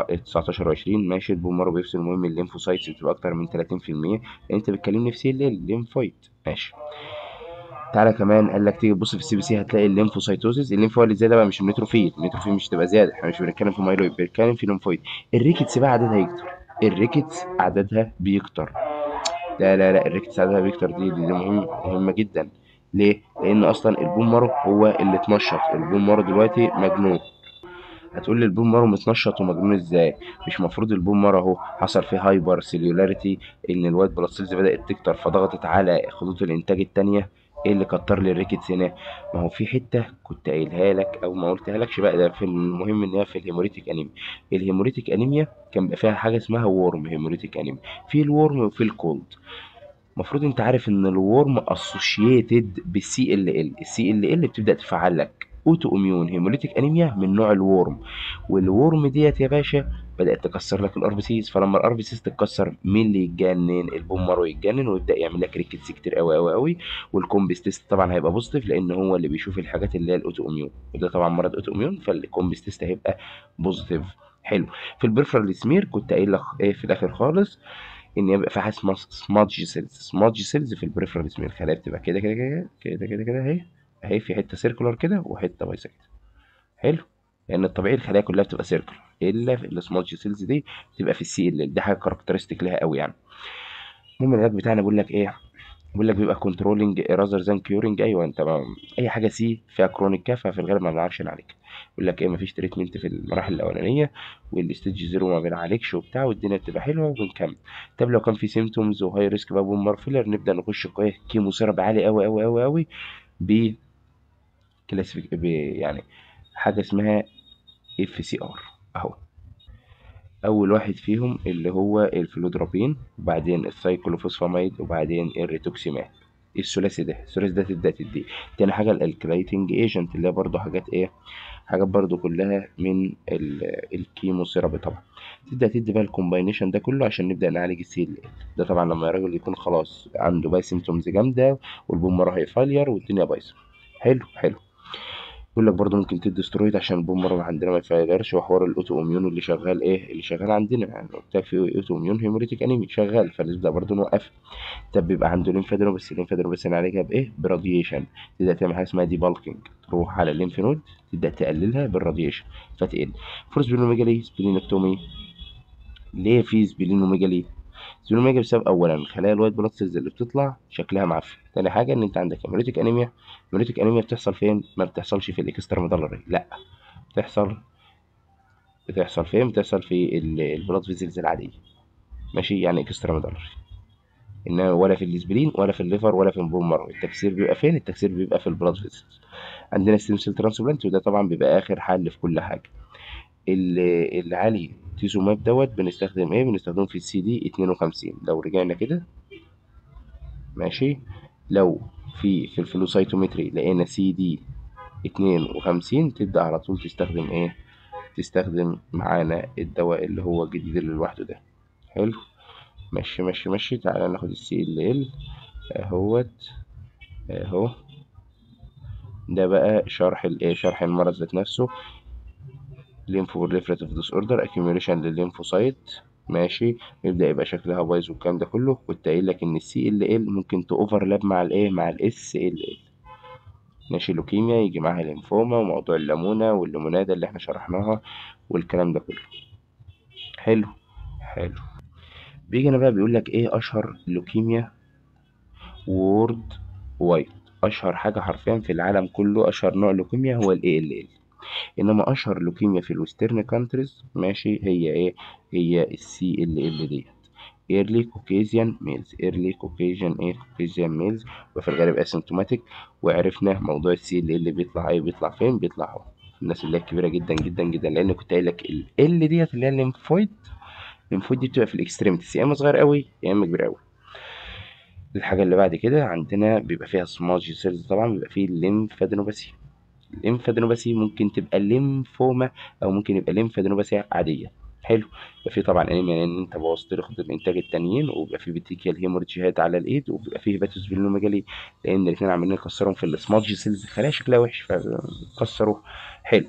19 و20 ماشي البومر بيفصل المهم الليمفوسايتس بتبقى اكتر من 30% لان انت بتكلمني في سيل الليمفويد ماشي تعالى كمان قال لك تيجي تبص في السي بي سي هتلاقي الليمفوسايتوزيس الليمف هو اللي زياده بقى مش النيتروفيل النيتروفيل مش تبقى زياده احنا مش بنتكلم في مايلويد بنتكلم في ليمفويد الريكتس بقى عددها يكتر الريكتس عددها بيكتر لا لا لا الريكتس عددها بيكتر دي دي, دي مهم مهمه جدا ليه؟ لأن أصلا البون مارو هو اللي اتنشط البون مارو دلوقتي مجنون هتقول لي البون مارو متنشط ومجنون ازاي مش مفروض البون مارو اهو حصل فيه هايبر سيلولاريتي ان الوايت بلاد سيلز بدات تكتر فضغطت على خطوط الانتاج التانية ايه اللي كتر لي الريكتس هنا ما هو في حته كنت قايلها لك او ما قلتها لكش بقى ده في المهم ان هي في الهيموريتيك انيميا الهيموريتيك انيميا كان بقى فيها حاجه اسمها وورم هيموريتيك انيميا في الورم وفي الكولد المفروض انت عارف ان الورم اسوشيتد بالسي ال ال السي ال ال بتبدا تفعل لك اوتو اميون هيموليتيك انيميا من نوع الورم والورم ديت يا باشا بدات تكسر لك الار بي سيز فلما الار بي سيز تتكسر مين اللي يتجنن البون مارو يتجنن ويبدا يعمل لك ريكتس كتير قوي قوي قوي والكومبس تيست طبعا هيبقى بوزيتيف لان هو اللي بيشوف الحاجات اللي هي الاوتو اميون وده طبعا مرض اوتو اميون فالكومبس تيست هيبقى بوزيتيف حلو في البريفرال سمير كنت قايل لك ايه في الاخر خالص ان يبقى في حاجه اسمها سمادج سيلز سمادج سيلز في البريفرال سمير الخلايا بتبقى كده كده كده كده كده كده اهي اهي في حته سيركولار كده وحته بايسكت حلو لان الطبيعي الخلايا كلها بتبقى سيركولار الا في السمادج سيلز دي بتبقى في السي ال دي حاجه كاركترستيك لها قوي يعني المهم العلاج بتاعنا بيقول لك ايه بيقول لك بيبقى كنترولنج راذر ذان كيورنج ايوه انت ما اي حاجه سي فيها كرونيك كافه في الغالب ما بنعرفش نعالجها يقول لك ايه مفيش تريتمنت في المراحل الاولانيه والستيج زيرو ما بنعالجش وبتاع والدنيا بتبقى حلوه وبنكمل طب لو كان في سيمتومز وهاي ريسك بقى بومر فيلر نبدا نخش ايه كيمو سيرب عالي قوي قوي قوي قوي ب كلاسيفيك ب يعني حاجه اسمها اف سي ار اهو اول واحد فيهم اللي هو الفلودرابين وبعدين السايكلوفوسفاميد وبعدين الريتوكسيمات الثلاثي ده الثلاثي ده تبدا تدي تاني حاجه الالكلايتنج ايجنت اللي هي برضه حاجات ايه حاجات برضه كلها من الكيمو ثيرابي طبعا تبدا تدي بقى الكومباينيشن ده كله عشان نبدا نعالج السي ال ده طبعا لما الراجل يكون خلاص عنده بقى سيمتومز جامده والبومر هيفالير والدنيا بايظه حلو حلو يقول لك برضه ممكن تدي سترويد عشان البومر عندنا ما يفيرش وحوار الاوتو اميون اللي شغال ايه اللي شغال عندنا يعني قلت لك في اوتو اميون هيموريتيك انيمي شغال فنبدا برضه نوقف طب بيبقى عنده ليمفادينو بس الليمفادينو بس نعالجها بايه براديشن تبدا تعمل حاجه اسمها دي بالكينج تروح على الليمف نود تبدا تقللها بالراديشن فتقل فور سبلينوميجالي سبلينكتومي ليه في سبلينوميجالي سبلينوميجالي بسبب اولا خلايا الوايت بلاد سيلز اللي بتطلع شكلها معفن تاني حاجه ان انت عندك هيموريتيك انيميا هيموريتيك انيميا بتحصل فين ما بتحصلش في الاكسترا ميدالري لا بتحصل بتحصل فين بتحصل في البلاد فيزلز العاديه ماشي يعني اكسترا ميدالري انما ولا في الاسبرين ولا في الليفر ولا في البون مارو التكسير بيبقى فين التكسير بيبقى في البلاد فيسلز عندنا ستيم سيل ترانسبلانت وده طبعا بيبقى اخر حل في كل حاجه ال- العالي تيزوماب دوت بنستخدم ايه بنستخدمه في السي دي 52 لو رجعنا كده ماشي لو في في الفلوسايتومتري لقينا سي دي 52 تبدأ على طول تستخدم ايه تستخدم معانا الدواء اللي هو الجديد اللي لوحده ده حلو ماشي ماشي ماشي تعالى ناخد السي ال ال اهوت اهو ده بقى شرح الايه شرح المرض ذات نفسه lymphoproliferative disorder accumulation للليمفوسايت ماشي يبدأ يبقى شكلها بايظ والكلام ده كله كنت قايل لك ان السي ال ال ممكن تأوفرلاب مع الايه مع الاس ال ال ماشي لوكيميا يجي معاها ليمفوما وموضوع الليمونة والليمونادة اللي احنا شرحناها والكلام ده كله حلو حلو بيجي هنا بقى بيقول لك ايه اشهر لوكيميا وورد وايد اشهر حاجة حرفيا في العالم كله اشهر نوع لوكيميا هو ال ال انما اشهر لوكيميا في الويسترن كانتريز ماشي هي ايه هي السي ال ال ديت ايرلي كوكيزيان ميلز ايرلي كوكيزيان ايه كوكيزيان ميلز وفي الغالب اسيمتوماتيك وعرفنا موضوع السي ال ال بيطلع ايه بيطلع فين بيطلع اهو الناس اللي هي كبيره جدا جدا جدا لان كنت قايل لك ال ال ديت اللي هي الليمفويد الليمفويد دي بتبقى في الاكستريمتيز يا اما صغير قوي يا اما كبير قوي الحاجه اللي بعد كده عندنا بيبقى فيها سماج سيلز طبعا بيبقى فيه الليمفادينوباثي الليمفادينوباثي ممكن تبقى ليمفوما او ممكن يبقى ليمفادينوباثي عاديه حلو يبقى في طبعا انيميا لان انت بوظت لي خطوط الانتاج التانيين وبيبقى في بيتيكيال هيموريجيهات على الايد وبيبقى في هيباتوس فيلوميجالي لان الاثنين عمالين يكسرهم في السماج سيلز خلايا شكلها وحش فكسروا حلو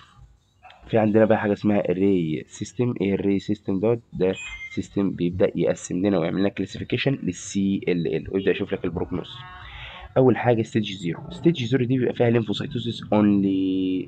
في عندنا بقى حاجه اسمها الري سيستم ايه الري سيستم دوت ده سيستم بيبدا يقسم لنا ويعمل لنا كلاسيفيكيشن للسي ال ال ويبدا يشوف لك البروجنوز اول حاجه ستيج زيرو ستيج زيرو دي بيبقى فيها ليمفوسايتوسيس اونلي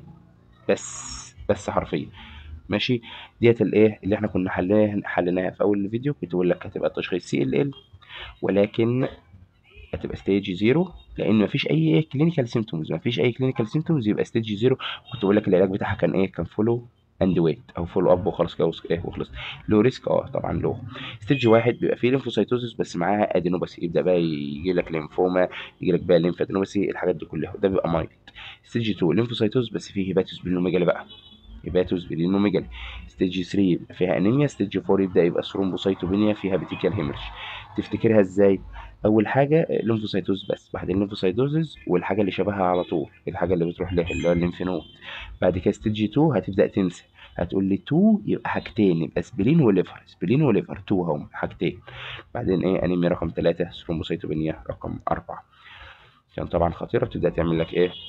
بس بس حرفيا ماشي ديت الايه اللي احنا كنا حلناها حليناها في اول الفيديو كنت بقول لك هتبقى تشخيص سي ال ال ولكن هتبقى ستيج زيرو لان مفيش اي كلينيكال سيمتومز مفيش اي كلينيكال سيمتومز يبقى ستيج زيرو كنت بقول لك العلاج بتاعها كان ايه كان فولو اند ويت او فولو اب وخلاص كده ايه وخلص لو ريسك اه طبعا لو ستيج واحد بيبقى فيه ليمفوسايتوزس بس معاها ادينوباثي يبدا بقى يجي لك ليمفوما يجي لك بقى ليمفادينوباثي الحاجات دي كلها ده بيبقى مايلد ستيج 2 ليمفوسايتوز بس فيه هيباتوس بالنوميجالي بقى هيباتوس بالنوميجالي ستيج 3 يبقى فيها انيميا ستيج 4 يبدا يبقى ثرومبوسايتوبينيا فيها بيتيكال هيمرج تفتكرها ازاي اول حاجه ليمفوسايتوز بس بعدين ليمفوسايتوزز والحاجه اللي شبهها على طول الحاجه اللي بتروح لها اللي هو الليمفينود بعد كده ستيج 2 هتبدا تنسى هتقول لي 2 يبقى حاجتين يبقى سبلين وليفر سبلين وليفر 2 هم حاجتين بعدين ايه انيميا رقم 3 ثرومبوسايتوبينيا رقم 4 عشان طبعا خطيره بتبدا تعمل لك ايه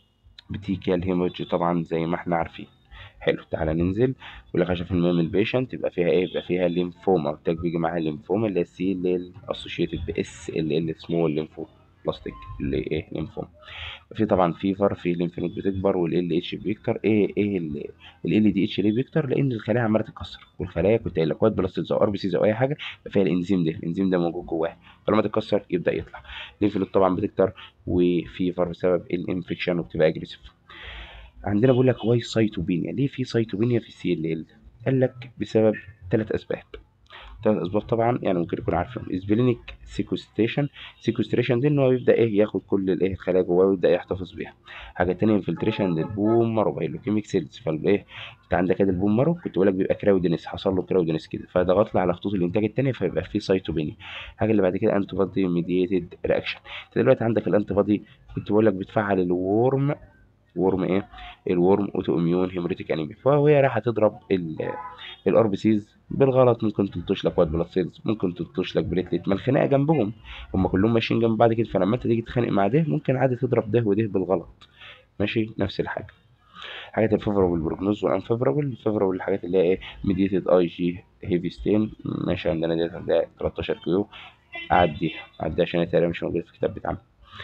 بتيكال هيموج طبعا زي ما احنا عارفين حلو تعالى ننزل يقول لك عشان في المهم البيشنت يبقى فيها ايه يبقى فيها ليمفوما والتاج بيجي معاها ليمفوما اللي هي سي اللي هي اسوشيتد باس اللي ال سمول ليمفو بلاستيك اللي ايه ليمفوما في طبعا فيفر في ليمفنود بتكبر والال اتش بيكتر ايه ايه ال دي اتش ليه بيكتر لان الخلايا عماله تتكسر والخلايا كنت قايل لك وايت بلاستيدز او ار بي سيز او اي حاجه فيها الانزيم ده الانزيم ده موجود جواها فلما تتكسر يبدا يطلع ليمفنود طبعا بتكتر وفيفر بسبب الانفكشن وبتبقى اجريسيف عندنا بقول لك واي سايتوبينيا ليه في سايتوبينيا في السي ال ال قال لك بسبب ثلاث اسباب ثلاث اسباب طبعا يعني ممكن يكون عارفهم اسبلينيك سيكوستريشن سيكوستريشن دي ان هو يبدا ايه ياخد كل الايه الخلايا جواه ويبدا يحتفظ بيها حاجه تانية انفلتريشن للبون مارو بايلوكيميك سيلز فالايه انت عندك كده البون مارو كنت بقول لك بيبقى كراودينس حصل له كراودينس كده فضغط له على خطوط الانتاج التانية فيبقى في سايتوبينيا الحاجه اللي بعد كده انتي بادي ميديتد رياكشن انت دلوقتي عندك الانتي بادي كنت بقول لك بتفعل الورم ورم ايه الورم اوتو اميون هيموريتيك انيميا فهي رايحه تضرب الار بي سيز بالغلط ممكن تلطش لك وايت بلاد سيلز ممكن تلطش لك بليتلت ما الخناقه جنبهم هم كلهم ماشيين جنب بعض كده فلما انت تيجي تتخانق مع ده ممكن عادي تضرب ده وده بالغلط ماشي نفس الحاجه حاجات الفيفرابل بروجنوز والانفيفرابل الفيفرابل الحاجات اللي هي ايه ميديتد اي جي هيفي ستين ماشي عندنا ديت عندها 13 كيو عديها عديها عشان هي تقريبا مش موجوده في الكتاب بتاعنا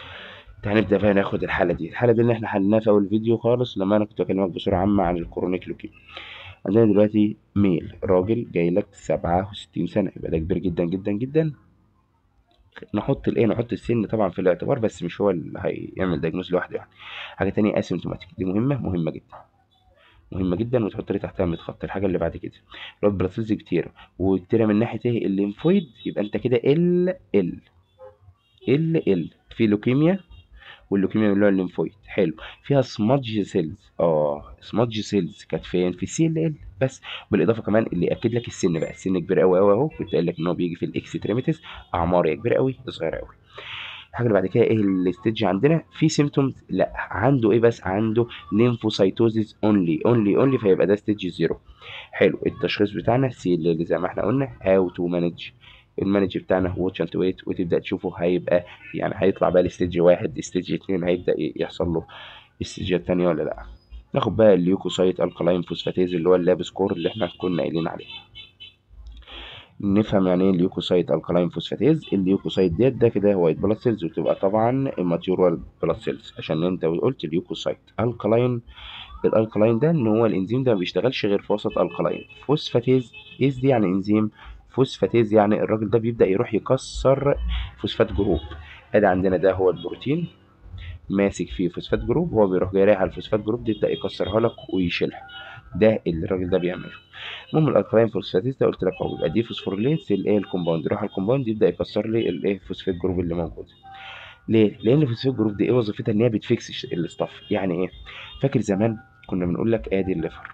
هنبدا بقى ناخد الحاله دي الحاله دي اللي احنا حليناها في اول فيديو خالص لما انا كنت بكلمك بصوره عامه عن الكرونيك لوكيميا عندنا دلوقتي ميل راجل جاي لك 67 سنه يبقى ده كبير جدا جدا جدا نحط الايه نحط السن طبعا في الاعتبار بس مش هو اللي هيعمل دايجنوز لوحده يعني حاجه تانية اسيمتوماتيك دي مهمه مهمه جدا مهمه جدا وتحط لي تحتها 100 خط الحاجه اللي بعد كده الوايت بلاد سيلز كتير وكتيره من ناحيه ايه الليمفويد يبقى انت كده ال ال ال ال في لوكيميا واللوكيميا اللي هو الليمفويد حلو فيها سمادج سيلز اه سمادج سيلز كانت فين في السي ال ال بس بالاضافه كمان اللي ياكد لك السن بقى السن كبير قوي قوي اهو كنت قايل لك ان هو بيجي في الاكستريميتيز اعمار يا كبير قوي يا صغير قوي الحاجه اللي بعد كده ايه الستيج عندنا في سيمتومز لا عنده ايه بس عنده ليمفوسايتوزيس اونلي اونلي اونلي فيبقى ده ستيج زيرو حلو التشخيص بتاعنا سي ال زي ما احنا قلنا هاو تو مانج المانج بتاعنا واتش اند ويت وتبدا تشوفه هيبقى يعني هيطلع بقى لستيج واحد ستيج اتنين هيبدا يحصل له الستيجات التانية ولا لا ناخد بقى الليوكوسايت الكلاين فوسفاتيز اللي هو اللاب سكور اللي احنا كنا قايلين عليه نفهم يعني ايه الليوكوسايت الكلاين فوسفاتيز الليوكوسايت ديت ده كده وايت بلاد سيلز وتبقى طبعا immature بلاد سيلز عشان انت قلت الليوكوسايت الكلاين الالكلاين ده ان هو الانزيم ده ما بيشتغلش غير في وسط الكلاين فوسفاتيز از دي يعني انزيم فوسفاتيز يعني الراجل ده بيبدا يروح يكسر فوسفات جروب ادي عندنا ده هو البروتين ماسك فيه فوسفات جروب هو بيروح جاي رايح على الفوسفات جروب دي يبدا يكسرها لك ويشيلها ده اللي الراجل ده بيعمله المهم الالكلاين فوسفاتيز ده قلت لك اهو يبقى دي فوسفوريليت الايه الكومباوند يروح على الكومباوند يبدا يكسر لي الايه فوسفات جروب اللي موجود ليه؟ لان الفوسفات جروب دي ايه وظيفتها ان هي بتفكس الاستاف يعني ايه؟ فاكر زمان كنا بنقول لك ادي الليفر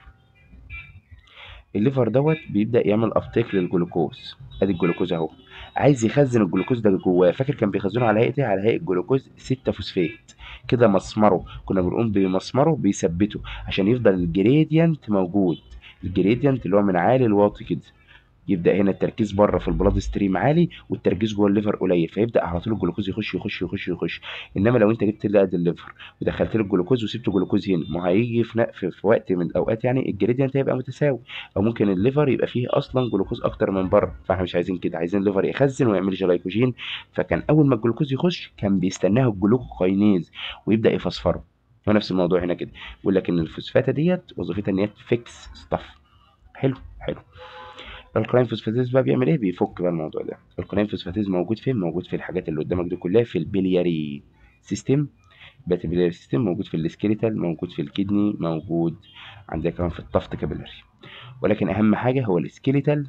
الليفر دوت بيبدا يعمل ابتيك للجلوكوز ادي الجلوكوز اهو عايز يخزن الجلوكوز ده جواه فاكر كان بيخزنه على هيئه ايه على هيئه جلوكوز 6 فوسفات كده مسمره كنا بنقوم بمسمره بيثبته عشان يفضل الجريدينت موجود الجريدينت اللي هو من عالي لواطي كده يبدا هنا التركيز بره في البلاد ستريم عالي والتركيز جوه الليفر قليل فيبدا على طول الجلوكوز يخش يخش يخش يخش انما لو انت جبت لي الليفر ودخلت له الجلوكوز وسبت جلوكوز هنا ما هيجي في, في, في وقت من الاوقات يعني الجريدينت هيبقى متساوي او ممكن الليفر يبقى فيه اصلا جلوكوز اكتر من بره فاحنا مش عايزين كده عايزين الليفر يخزن ويعمل جلايكوجين فكان اول ما الجلوكوز يخش كان بيستناه الجلوكوكاينيز ويبدا يفسفره هو نفس الموضوع هنا كده بيقول لك ان الفوسفاته ديت وظيفتها ان هي تفكس ستاف حلو حلو الكلاين فوسفاتيز بقى بيعمل ايه بيفك بقى الموضوع ده الكلاين فوسفاتيز موجود فين موجود في الحاجات اللي قدامك دي كلها في البلياري سيستم بات البلياري سيستم موجود في السكيليتال موجود في الكدني موجود عندنا كمان في الطفت كابيلاري ولكن اهم حاجه هو السكيليتال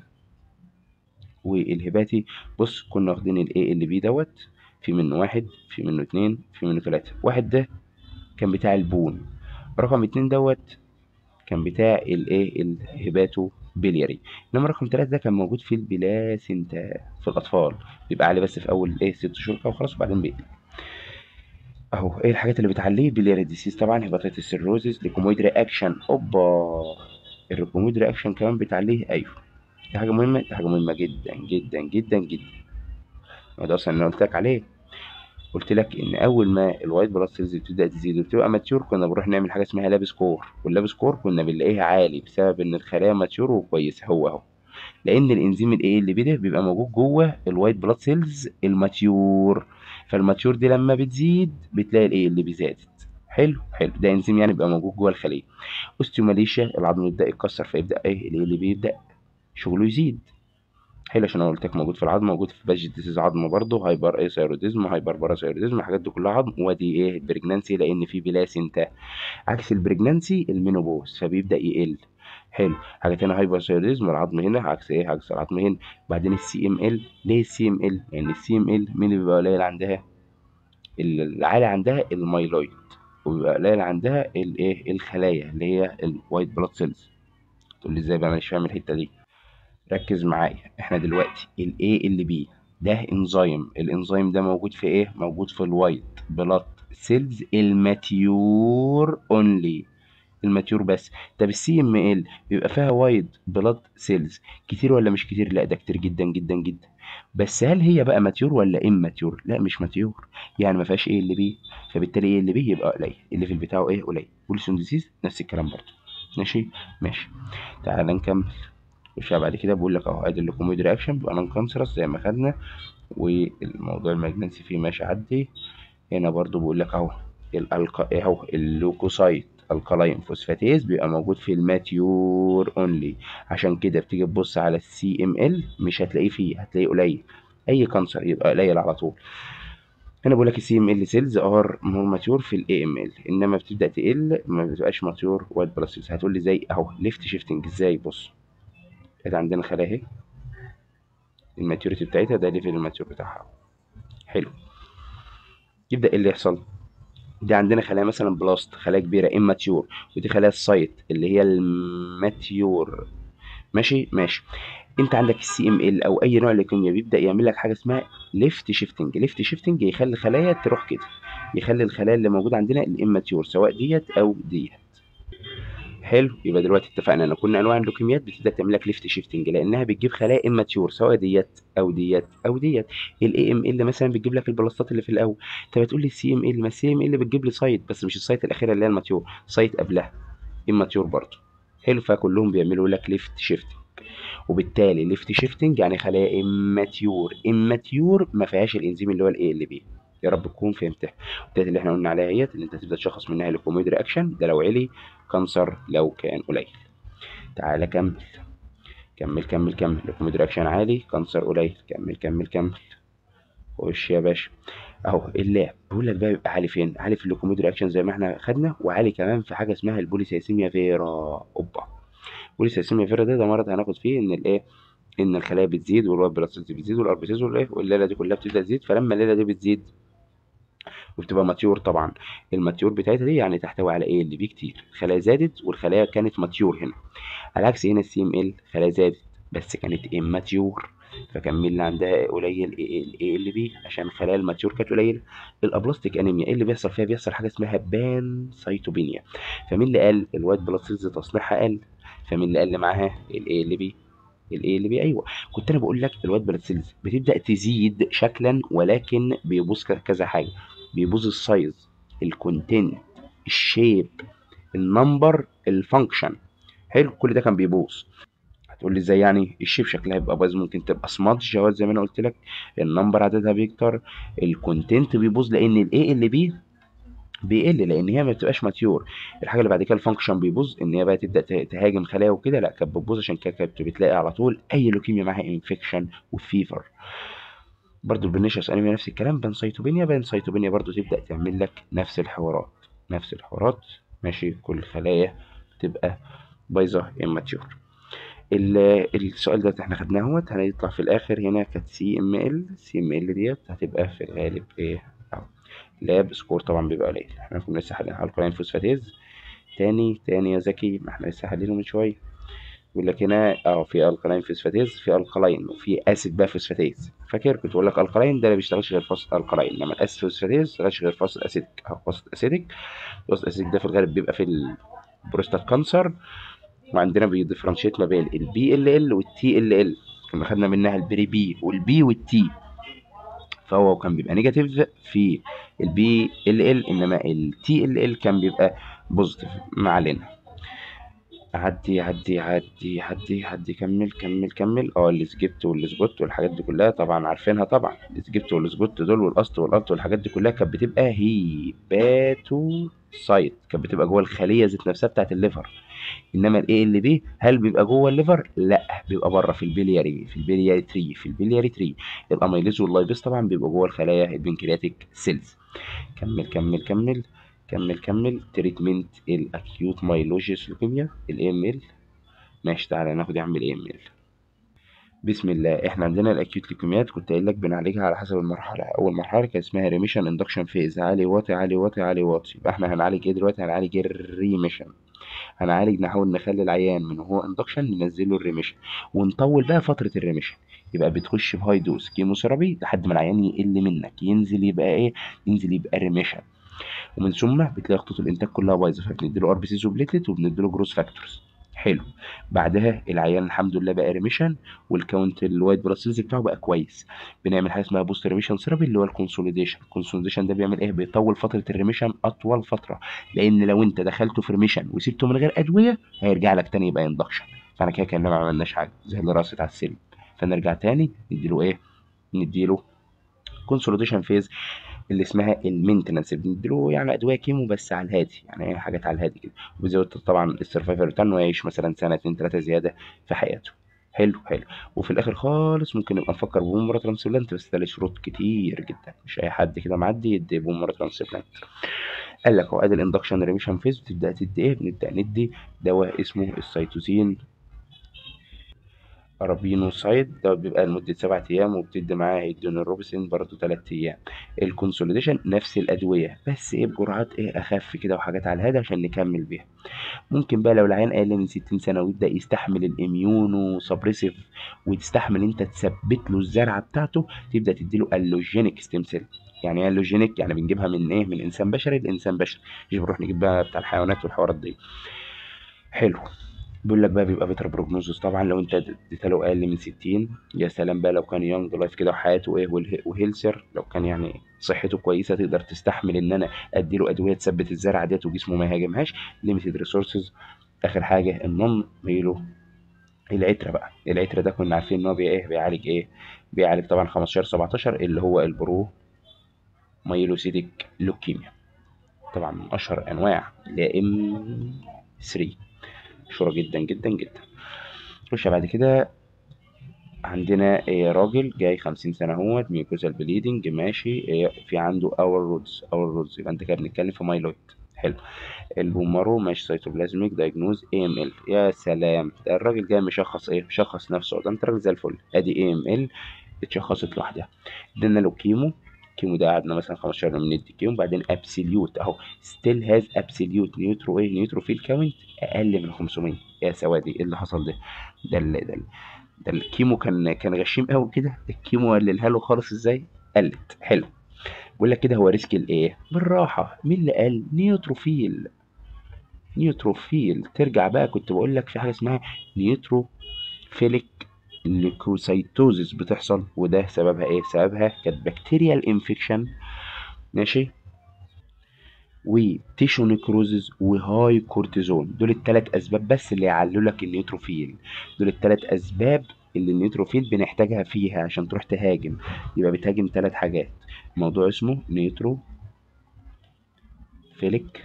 والهباتي بص كنا واخدين الاي ال بي دوت في منه واحد في منه اتنين في منه تلاته واحد ده كان بتاع البون رقم اتنين دوت كان بتاع الايه الهباتو بلياري انما رقم ثلاثة ده كان موجود في البلاسينتا في الاطفال بيبقى عالي بس في اول ايه ست شهور او خلاص وبعدين بيقل اهو ايه الحاجات اللي بتعليه بلياري ديسيز طبعا هيباتيتس سيروزيس ليكومويد رياكشن اوبا الريكومويد رياكشن كمان بتعليه ايوه دي حاجه مهمه دي حاجه مهمه جدا جدا جدا جدا وده اصلا انا قلت لك عليه قلت لك ان اول ما الوايت بلاد سيلز بتبدا تزيد وبتبقى ماتيور كنا بنروح نعمل حاجه اسمها لاب سكور واللاب سكور كنا بنلاقيها عالي بسبب ان الخلايا ماتيور وكويسه هو اهو لان الانزيم الايه اللي بيه بيبقى موجود جوه الوايت بلاد سيلز الماتيور فالماتيور دي لما بتزيد بتلاقي الايه اللي بيزادت حلو حلو ده انزيم يعني بيبقى موجود جوه الخليه اوستيوماليشيا العظم يبدا يتكسر فيبدا ايه الايه اللي بيبدا شغله يزيد حلو عشان انا قلت لك موجود في العظم موجود في باجي ديزيز عظم برضه هايبر ايه ثايروديزم وهايبر باراثايروديزم الحاجات دي كلها عظم وادي ايه البريجنانسي لان في بلاسينتا عكس البريجنانسي المينوبوز فبيبدا يقل حلو حاجه تانية هايبر ثايروديزم العظم هنا عكس ايه عكس العظم هنا بعدين السي ام ال ليه السي ام ال لان السي ام ال مين اللي بيبقى قليل عندها العالي عندها المايلويد وبيبقى قليل عندها الايه الخلايا اللي هي الوايت بلاد سيلز تقول لي ازاي بقى مش فاهم الحته دي ركز معايا احنا دلوقتي ال A ال B ده انزيم الانزيم ده موجود في ايه موجود في الوايت بلاد سيلز الماتيور اونلي الماتيور بس طب السي ام ال بيبقى فيها وايت بلاد سيلز كتير ولا مش كتير لا ده كتير جدا جدا جدا بس هل هي بقى ماتيور ولا ام ماتيور لا مش ماتيور يعني ما فيهاش ايه اللي بي فبالتالي ايه اللي بي يبقى قليل الليفل بتاعه ايه قليل ويلسون ديزيز نفس الكلام برضه ماشي ماشي تعال نكمل وشوية بعد كده بقول لك اهو ادي اللوكوميد رياكشن بيبقى نون كانسرس زي ما خدنا والموضوع الماجنسي فيه ماشي عدي هنا برضو بقول لك اهو الالقا اهو اللوكوسايت الكالاين فوسفاتيز بيبقى موجود في الماتيور اونلي عشان كده بتيجي تبص على السي ام ال مش هتلاقيه فيه هتلاقيه قليل اي كانسر يبقى قليل على طول هنا بقول لك السي ام ال سيلز ار مور ماتيور في الاي ام ال انما بتبدا تقل ما بتبقاش ماتيور وايت بلاد سيلز هتقول لي ازاي اهو ليفت شيفتنج ازاي بص ادي عندنا خلايا اهي الماتيوريتي بتاعتها ده ليفل الماتيور بتاعها حلو يبدا ايه اللي يحصل دي عندنا خلايا مثلا بلاست خلايا كبيره اماتيور ودي خلايا السايت اللي هي الماتيور ماشي ماشي انت عندك السي ام ال او اي نوع ليكيميا بيبدا يعمل لك حاجه اسمها ليفت شيفتنج ليفت شيفتنج يخلي الخلايا تروح كده يخلي الخلايا اللي موجوده عندنا الاماتيور سواء ديت او ديت حلو يبقى دلوقتي اتفقنا ان كل انواع اللوكيميات بتبدا تعمل لك ليفت شيفتنج لانها بتجيب خلايا اماتيور سواء ديت او ديت او ديت الاي ام ال مثلا بتجيب لك البلاستات اللي في الاول انت بتقول لي السي ام ال ما السي ام ال بتجيب لي سايت بس مش السايت الاخيره اللي هي الماتيور سايت قبلها اماتيور برضه حلو فكلهم بيعملوا لك ليفت شيفتنج وبالتالي ليفت شيفتنج يعني خلايا اماتيور اماتيور ما فيهاش الانزيم اللي هو الاي ال بي يا رب تكون فهمتها التالت اللي احنا قلنا عليها اهيت ان انت تبدا تشخص منها الكوميد رياكشن ده لو علي كانسر لو كان قليل تعالى كمل كمل كمل كمل الكوميد رياكشن عالي كانسر قليل كمل كمل كمل خش يا باشا اهو اللاب بيقول لك بقى بيبقى عالي فين عالي في اللوكوميد رياكشن زي ما احنا خدنا وعالي كمان في حاجه اسمها البوليسيسيميا فيرا اوبا البوليسيسيميا فيرا ده ده مرض هناخد فيه ان الايه ان الخلايا بتزيد والوايت بلاد سيلز بتزيد والاربيسيز والايه والليله دي كلها بتبدا تزيد فلما الليله دي بتزيد وبتبقى ماتيور طبعا الماتيور بتاعتها دي يعني تحتوي على ايه اللي بيه كتير الخلايا زادت والخلايا كانت ماتيور هنا على عكس هنا السي ام ال خلايا زادت بس كانت اماتيور فكملنا عندها قليل الاي ال بي عشان خلايا الماتيور كانت قليله الابلاستيك انيميا ايه اللي بيحصل فيها بيحصل حاجه اسمها بان سايتوبينيا فمين اللي قال الوايت بلاد سيلز تصنيعها قل فمين اللي قل معاها الاي ال بي الاي ال بي ايوه كنت انا بقول لك الوايت بلاد سيلز بتبدا تزيد شكلا ولكن بيبوظ كذا حاجه بيبوظ السايز الكونتنت الشيب النمبر الفانكشن حلو كل ده كان بيبوظ هتقول لي ازاي يعني الشيب شكلها يبقى بايظ ممكن تبقى سمادج جواد زي ما انا قلت لك النمبر عددها بيكتر الكونتنت بيبوظ لان الاي ال بي بيقل لان هي ما بتبقاش ماتيور الحاجه اللي بعد كده الفانكشن بيبوظ ان هي بقى تبدا تهاجم خلايا وكده لا كانت بتبوظ عشان كده كانت بتلاقي على طول اي لوكيميا معاها انفكشن وفيفر برضو البرنيشس انيميا نفس الكلام بانسايتوبينيا بانسايتوبينيا برضو تبدا تعمل لك نفس الحوارات نفس الحوارات ماشي كل خلايا تبقى بايظه اماتيور السؤال ده احنا خدناه اهوت هنطلع في الاخر هنا كانت سي ام ال سي ام ال ديت هتبقى في الغالب ايه اهو لاب سكور طبعا بيبقى قليل احنا كنا لسه حالين الكلاين فوسفاتيز تاني تاني يا زكي ما احنا لسه حالينه من شويه بيقول لك هنا اه في الكلاين فوسفاتيز في الكلاين وفي اسيد بقى فوسفاتيز فاكر كنت بقول لك الكلاين ده ما بيشتغلش غير فاصل الكلاين انما الاسيد فوسفاتيز ما بيشتغلش غير فاصل اسيدك او فاصل اسيدك فاصل اسيدك ده في الغالب بيبقى في البروستات كانسر وعندنا بيديفرنشيت ما بين البي ال ال والتي ال ال كنا خدنا منها البري بي والبي والتي فهو كان بيبقى نيجاتيف في البي ال ال انما التي ال ال كان بيبقى بوزيتيف ما علينا عدي عدي عدي عدي عدي كمل كمل كمل اه السجبت والسجوت والحاجات دي كلها طبعا عارفينها طبعا السجبت والسجوت دول والقسط والقط والحاجات دي كلها كانت بتبقى هيباتو سايت كانت بتبقى جوه الخليه ذات نفسها بتاعت الليفر انما الاي ال بي هل بيبقى جوه الليفر لا بيبقى بره في البلياري في البلياري تري في البلياري تري الاميليز واللايبيز طبعا بيبقى جوه الخلايا البنكرياتيك سيلز كمل كمل كمل كمل كمل تريتمنت الاكيوت مايلوجيس لوكيميا الاي ام ال ماشي تعالى ناخد يا عم الاي ام ال بسم الله احنا عندنا الاكيوت ليكوميات كنت قايل لك بنعالجها على حسب المرحله اول مرحله كان اسمها ريميشن اندكشن فيز عالي واطي عالي واطي عالي واطي يبقى احنا هنعالج ايه دلوقتي هنعالج الريميشن هنعالج نحاول نخلي العيان من هو اندكشن ننزله الريميشن ونطول بقى فتره الريميشن يبقى بتخش في هاي دوز كيموثيرابي لحد ما العيان يقل منك ينزل يبقى ايه ينزل يبقى ريميشن ومن ثم بتلاقي خطوط الانتاج كلها بايظه فبنديله ار بي سيز وبليتلت وبنديله جروس فاكتورز حلو بعدها العيان الحمد لله بقى ريميشن والكاونت الوايت بلاد سيلز بتاعه بقى كويس بنعمل حاجه اسمها بوست ريميشن ثيرابي اللي هو الكونسوليديشن الكونسوليديشن ده بيعمل ايه بيطول فتره الريميشن اطول فتره لان لو انت دخلته في ريميشن وسبته من غير ادويه هيرجع لك تاني يبقى اندكشن فانا كده كاننا ما عملناش حاجه زي اللي راست على السلم فنرجع تاني نديله ايه نديله كونسوليديشن فيز اللي اسمها المينتنس بنديله يعني ادويه كيمو بس على الهادي يعني حاجات على الهادي كده وبيزود طبعا السرفايفل ريتيرن ويعيش مثلا سنه اتنين تلاته زياده في حياته حلو حلو وفي الاخر خالص ممكن نبقى نفكر ببوم مرة ترانسبلانت بس ده ليه شروط كتير جدا مش اي حد كده معدي يدي بوم مرة ترانسبلانت قال لك هو ادي الاندكشن ريميشن فيز بتبدا تدي ايه بنبدا ندي دواء اسمه السيتوزين ارابينوسايد ده بيبقى لمدة سبعة أيام وبتدي معاه هيدرونيروبسين برضه تلات أيام الكونسوليديشن نفس الأدوية بس إيه بجرعات إيه أخف كده وحاجات على الهادي عشان نكمل بيها ممكن بقى لو العيان أقل من ستين سنة ويبدأ يستحمل الإميونو سبريسيف وتستحمل أنت تثبت له الزرعة بتاعته تبدأ تديله ألوجينيك ستيم سيل يعني ايه ألوجينيك يعني بنجيبها من إيه من إنسان بشري لإنسان بشري مش بنروح نجيب بقى بتاع الحيوانات والحوارات دي حلو بيقول لك بقى بيبقى بيتر بروجنوزس طبعا لو انت اديت له اقل من 60 يا سلام بقى لو كان يونج لايف كده وحياته ايه والهي- وهيلثر لو كان يعني صحته كويسه تقدر تستحمل ان انا ادي له ادويه تثبت الزرعه ديت وجسمه ما يهاجمهاش ليميتد ريسورسز اخر حاجه النون ميلو العترة بقى العترة ده كنا عارفين ان هو بي ايه بيعالج ايه بيعالج طبعا 15 17 اللي هو البرو مايلوسيتيك لوكيميا طبعا من اشهر انواع لا ام 3 مشهورة جدا جدا جدا نخش بعد كده عندنا آه، راجل جاي خمسين سنة اهوت ميوكوزال بليدنج ماشي آه، في عنده اور رودز اور رودز يبقى انت كده بنتكلم في مايلويد حلو البومارو ماشي سيتوبلازميك دايجنوز اي ام ال يا سلام ده الراجل جاي مشخص ايه مشخص نفسه ده انت راجل زي الفل ادي اي ام ال اتشخصت لوحدها ادينا له كيمو كيمو ده قعدنا مثلا 15 يوم ندي كيمو بعدين ابسوليوت اهو ستيل هاز ابسوليوت نيوترو ايه نيوتروفيل كاونت اقل من 500 يا سوادي ايه اللي حصل ده ده ال- ده ال- ده الكيمو كان كان غشيم قوي كده الكيمو قللها له خالص ازاي قلت حلو بقول لك كده هو ريسك الايه بالراحه مين اللي قال نيوتروفيل نيوتروفيل ترجع بقى كنت بقول لك في حاجه اسمها نيوتروفيليك ليكوسايتوزيس بتحصل وده سببها ايه سببها كانت بكتيريال انفكشن ماشي وتيشو نيكروزز وهاي كورتيزون دول الثلاث اسباب بس اللي يعلوا لك النيوتروفيل دول الثلاث اسباب اللي النيوتروفيل بنحتاجها فيها عشان تروح تهاجم يبقى بتهاجم ثلاث حاجات موضوع اسمه نيوترو فيليك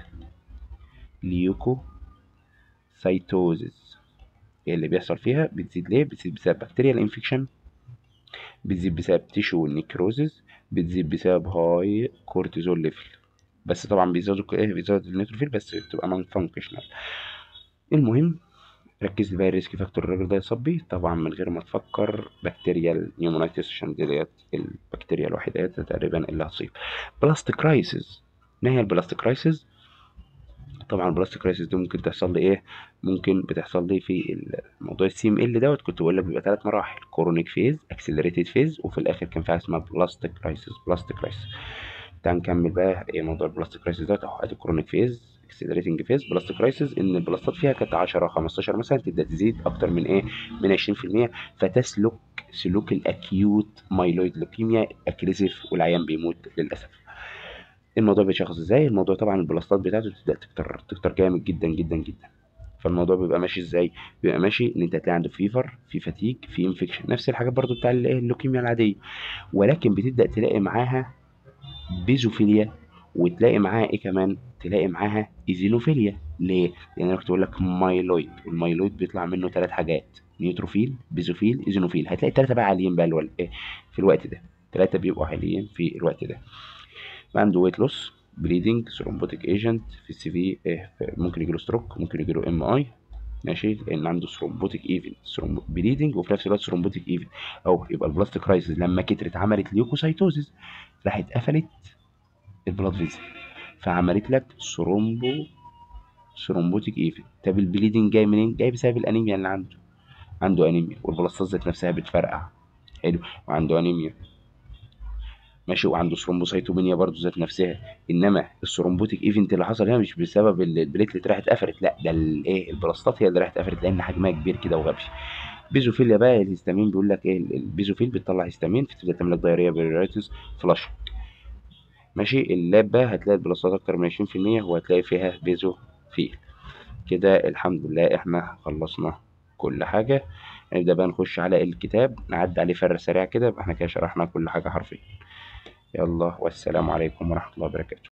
ليوكو سايتوزيس ايه اللي بيحصل فيها بتزيد ليه بتزيد بسبب بكتيريال انفكشن بتزيد بسبب تيشو نيكروزز بتزيد بسبب هاي كورتيزول ليفل بس طبعا بيزودوا ايه بيزود النيوتروفيل بس بتبقى نون فانكشنال المهم ركز لي بقى الريسك فاكتور الراجل ده يصاب بيه طبعا من غير ما تفكر بكتيريال نيومونايتس عشان ديت البكتيريا الوحيدة تقريبا اللي هتصيب بلاستيك كرايسيس ما هي البلاستيك كرايسيس طبعا البلاستيك كرايسيس دي ممكن تحصل لي ايه ممكن بتحصل لي في الموضوع السي ام ال دوت كنت بقول لك بيبقى ثلاث مراحل كورونيك فيز اكسلريتد فيز وفي الاخر كان في حاجه اسمها بلاستيك كرايسيس بلاستيك كرايسيس تعال نكمل بقى ايه موضوع البلاستيك كرايسيس دوت اهو ادي كورونيك فيز اكسلريتنج فيز بلاستيك كرايسيس ان البلاستات فيها كانت 10 15 مثلا تبدا تزيد اكتر من ايه من 20% فتسلك سلوك الاكيوت مايلويد لوكيميا اجريسيف والعيان بيموت للاسف الموضوع بيتشخص ازاي الموضوع طبعا البلاستات بتاعته تبدا تكتر تكتر جامد جدا جدا جدا فالموضوع بيبقى ماشي ازاي بيبقى ماشي ان انت هتلاقي عنده فيفر في فتيج في انفكشن نفس الحاجات برضو بتاع الايه اللوكيميا العاديه ولكن بتبدا تلاقي معاها بيزوفيليا وتلاقي معاها ايه كمان تلاقي معاها ايزينوفيليا ليه لان انا كنت بقول لك مايلويد والمايلويد بيطلع منه ثلاث حاجات نيوتروفيل بيزوفيل ايزينوفيل هتلاقي الثلاثه بقى عاليين بقى الول... إيه في الوقت ده ثلاثه بيبقوا عاليين في الوقت ده عنده ويت لوس بليدنج ثرومبوتيك ايجنت في السي في إيه ممكن يجيله ستروك ممكن يجيله ام اي ماشي لان عنده ثرومبوتيك ايفنت بليدنج وفي نفس الوقت ثرومبوتيك ايفنت او يبقى البلاستيك كرايسيس لما كترت عملت ليوكوسايتوزيس راحت قفلت البلاد فيزل فعملت لك ثرومبو ثرومبوتيك ايفنت طب البليدنج جاي منين؟ جاي بسبب الانيميا اللي عنده عنده انيميا والبلاستات ذات نفسها بتفرقع حلو وعنده انيميا ماشي وعنده ثرومبوسايتوبينيا برضه ذات نفسها انما الثرومبوتيك ايفنت اللي حصل هنا مش بسبب البليتلت راحت قفلت لا ده الايه البلاستات هي اللي راحت قفلت لان حجمها كبير كده وغبي بيزوفيليا بقى الهستامين بيقول لك ايه البيزوفيل بتطلع هستامين فتبدا تعمل لك دايريا بيريتس فلاش ماشي اللاب بقى هتلاقي البلاستات اكتر من 20% وهتلاقي فيها بيزوفيل كده الحمد لله احنا خلصنا كل حاجة نبدأ بقى نخش على الكتاب نعدي عليه فرة سريع كده احنا كده شرحنا كل حاجة حرفيا يلا والسلام عليكم ورحمة الله وبركاته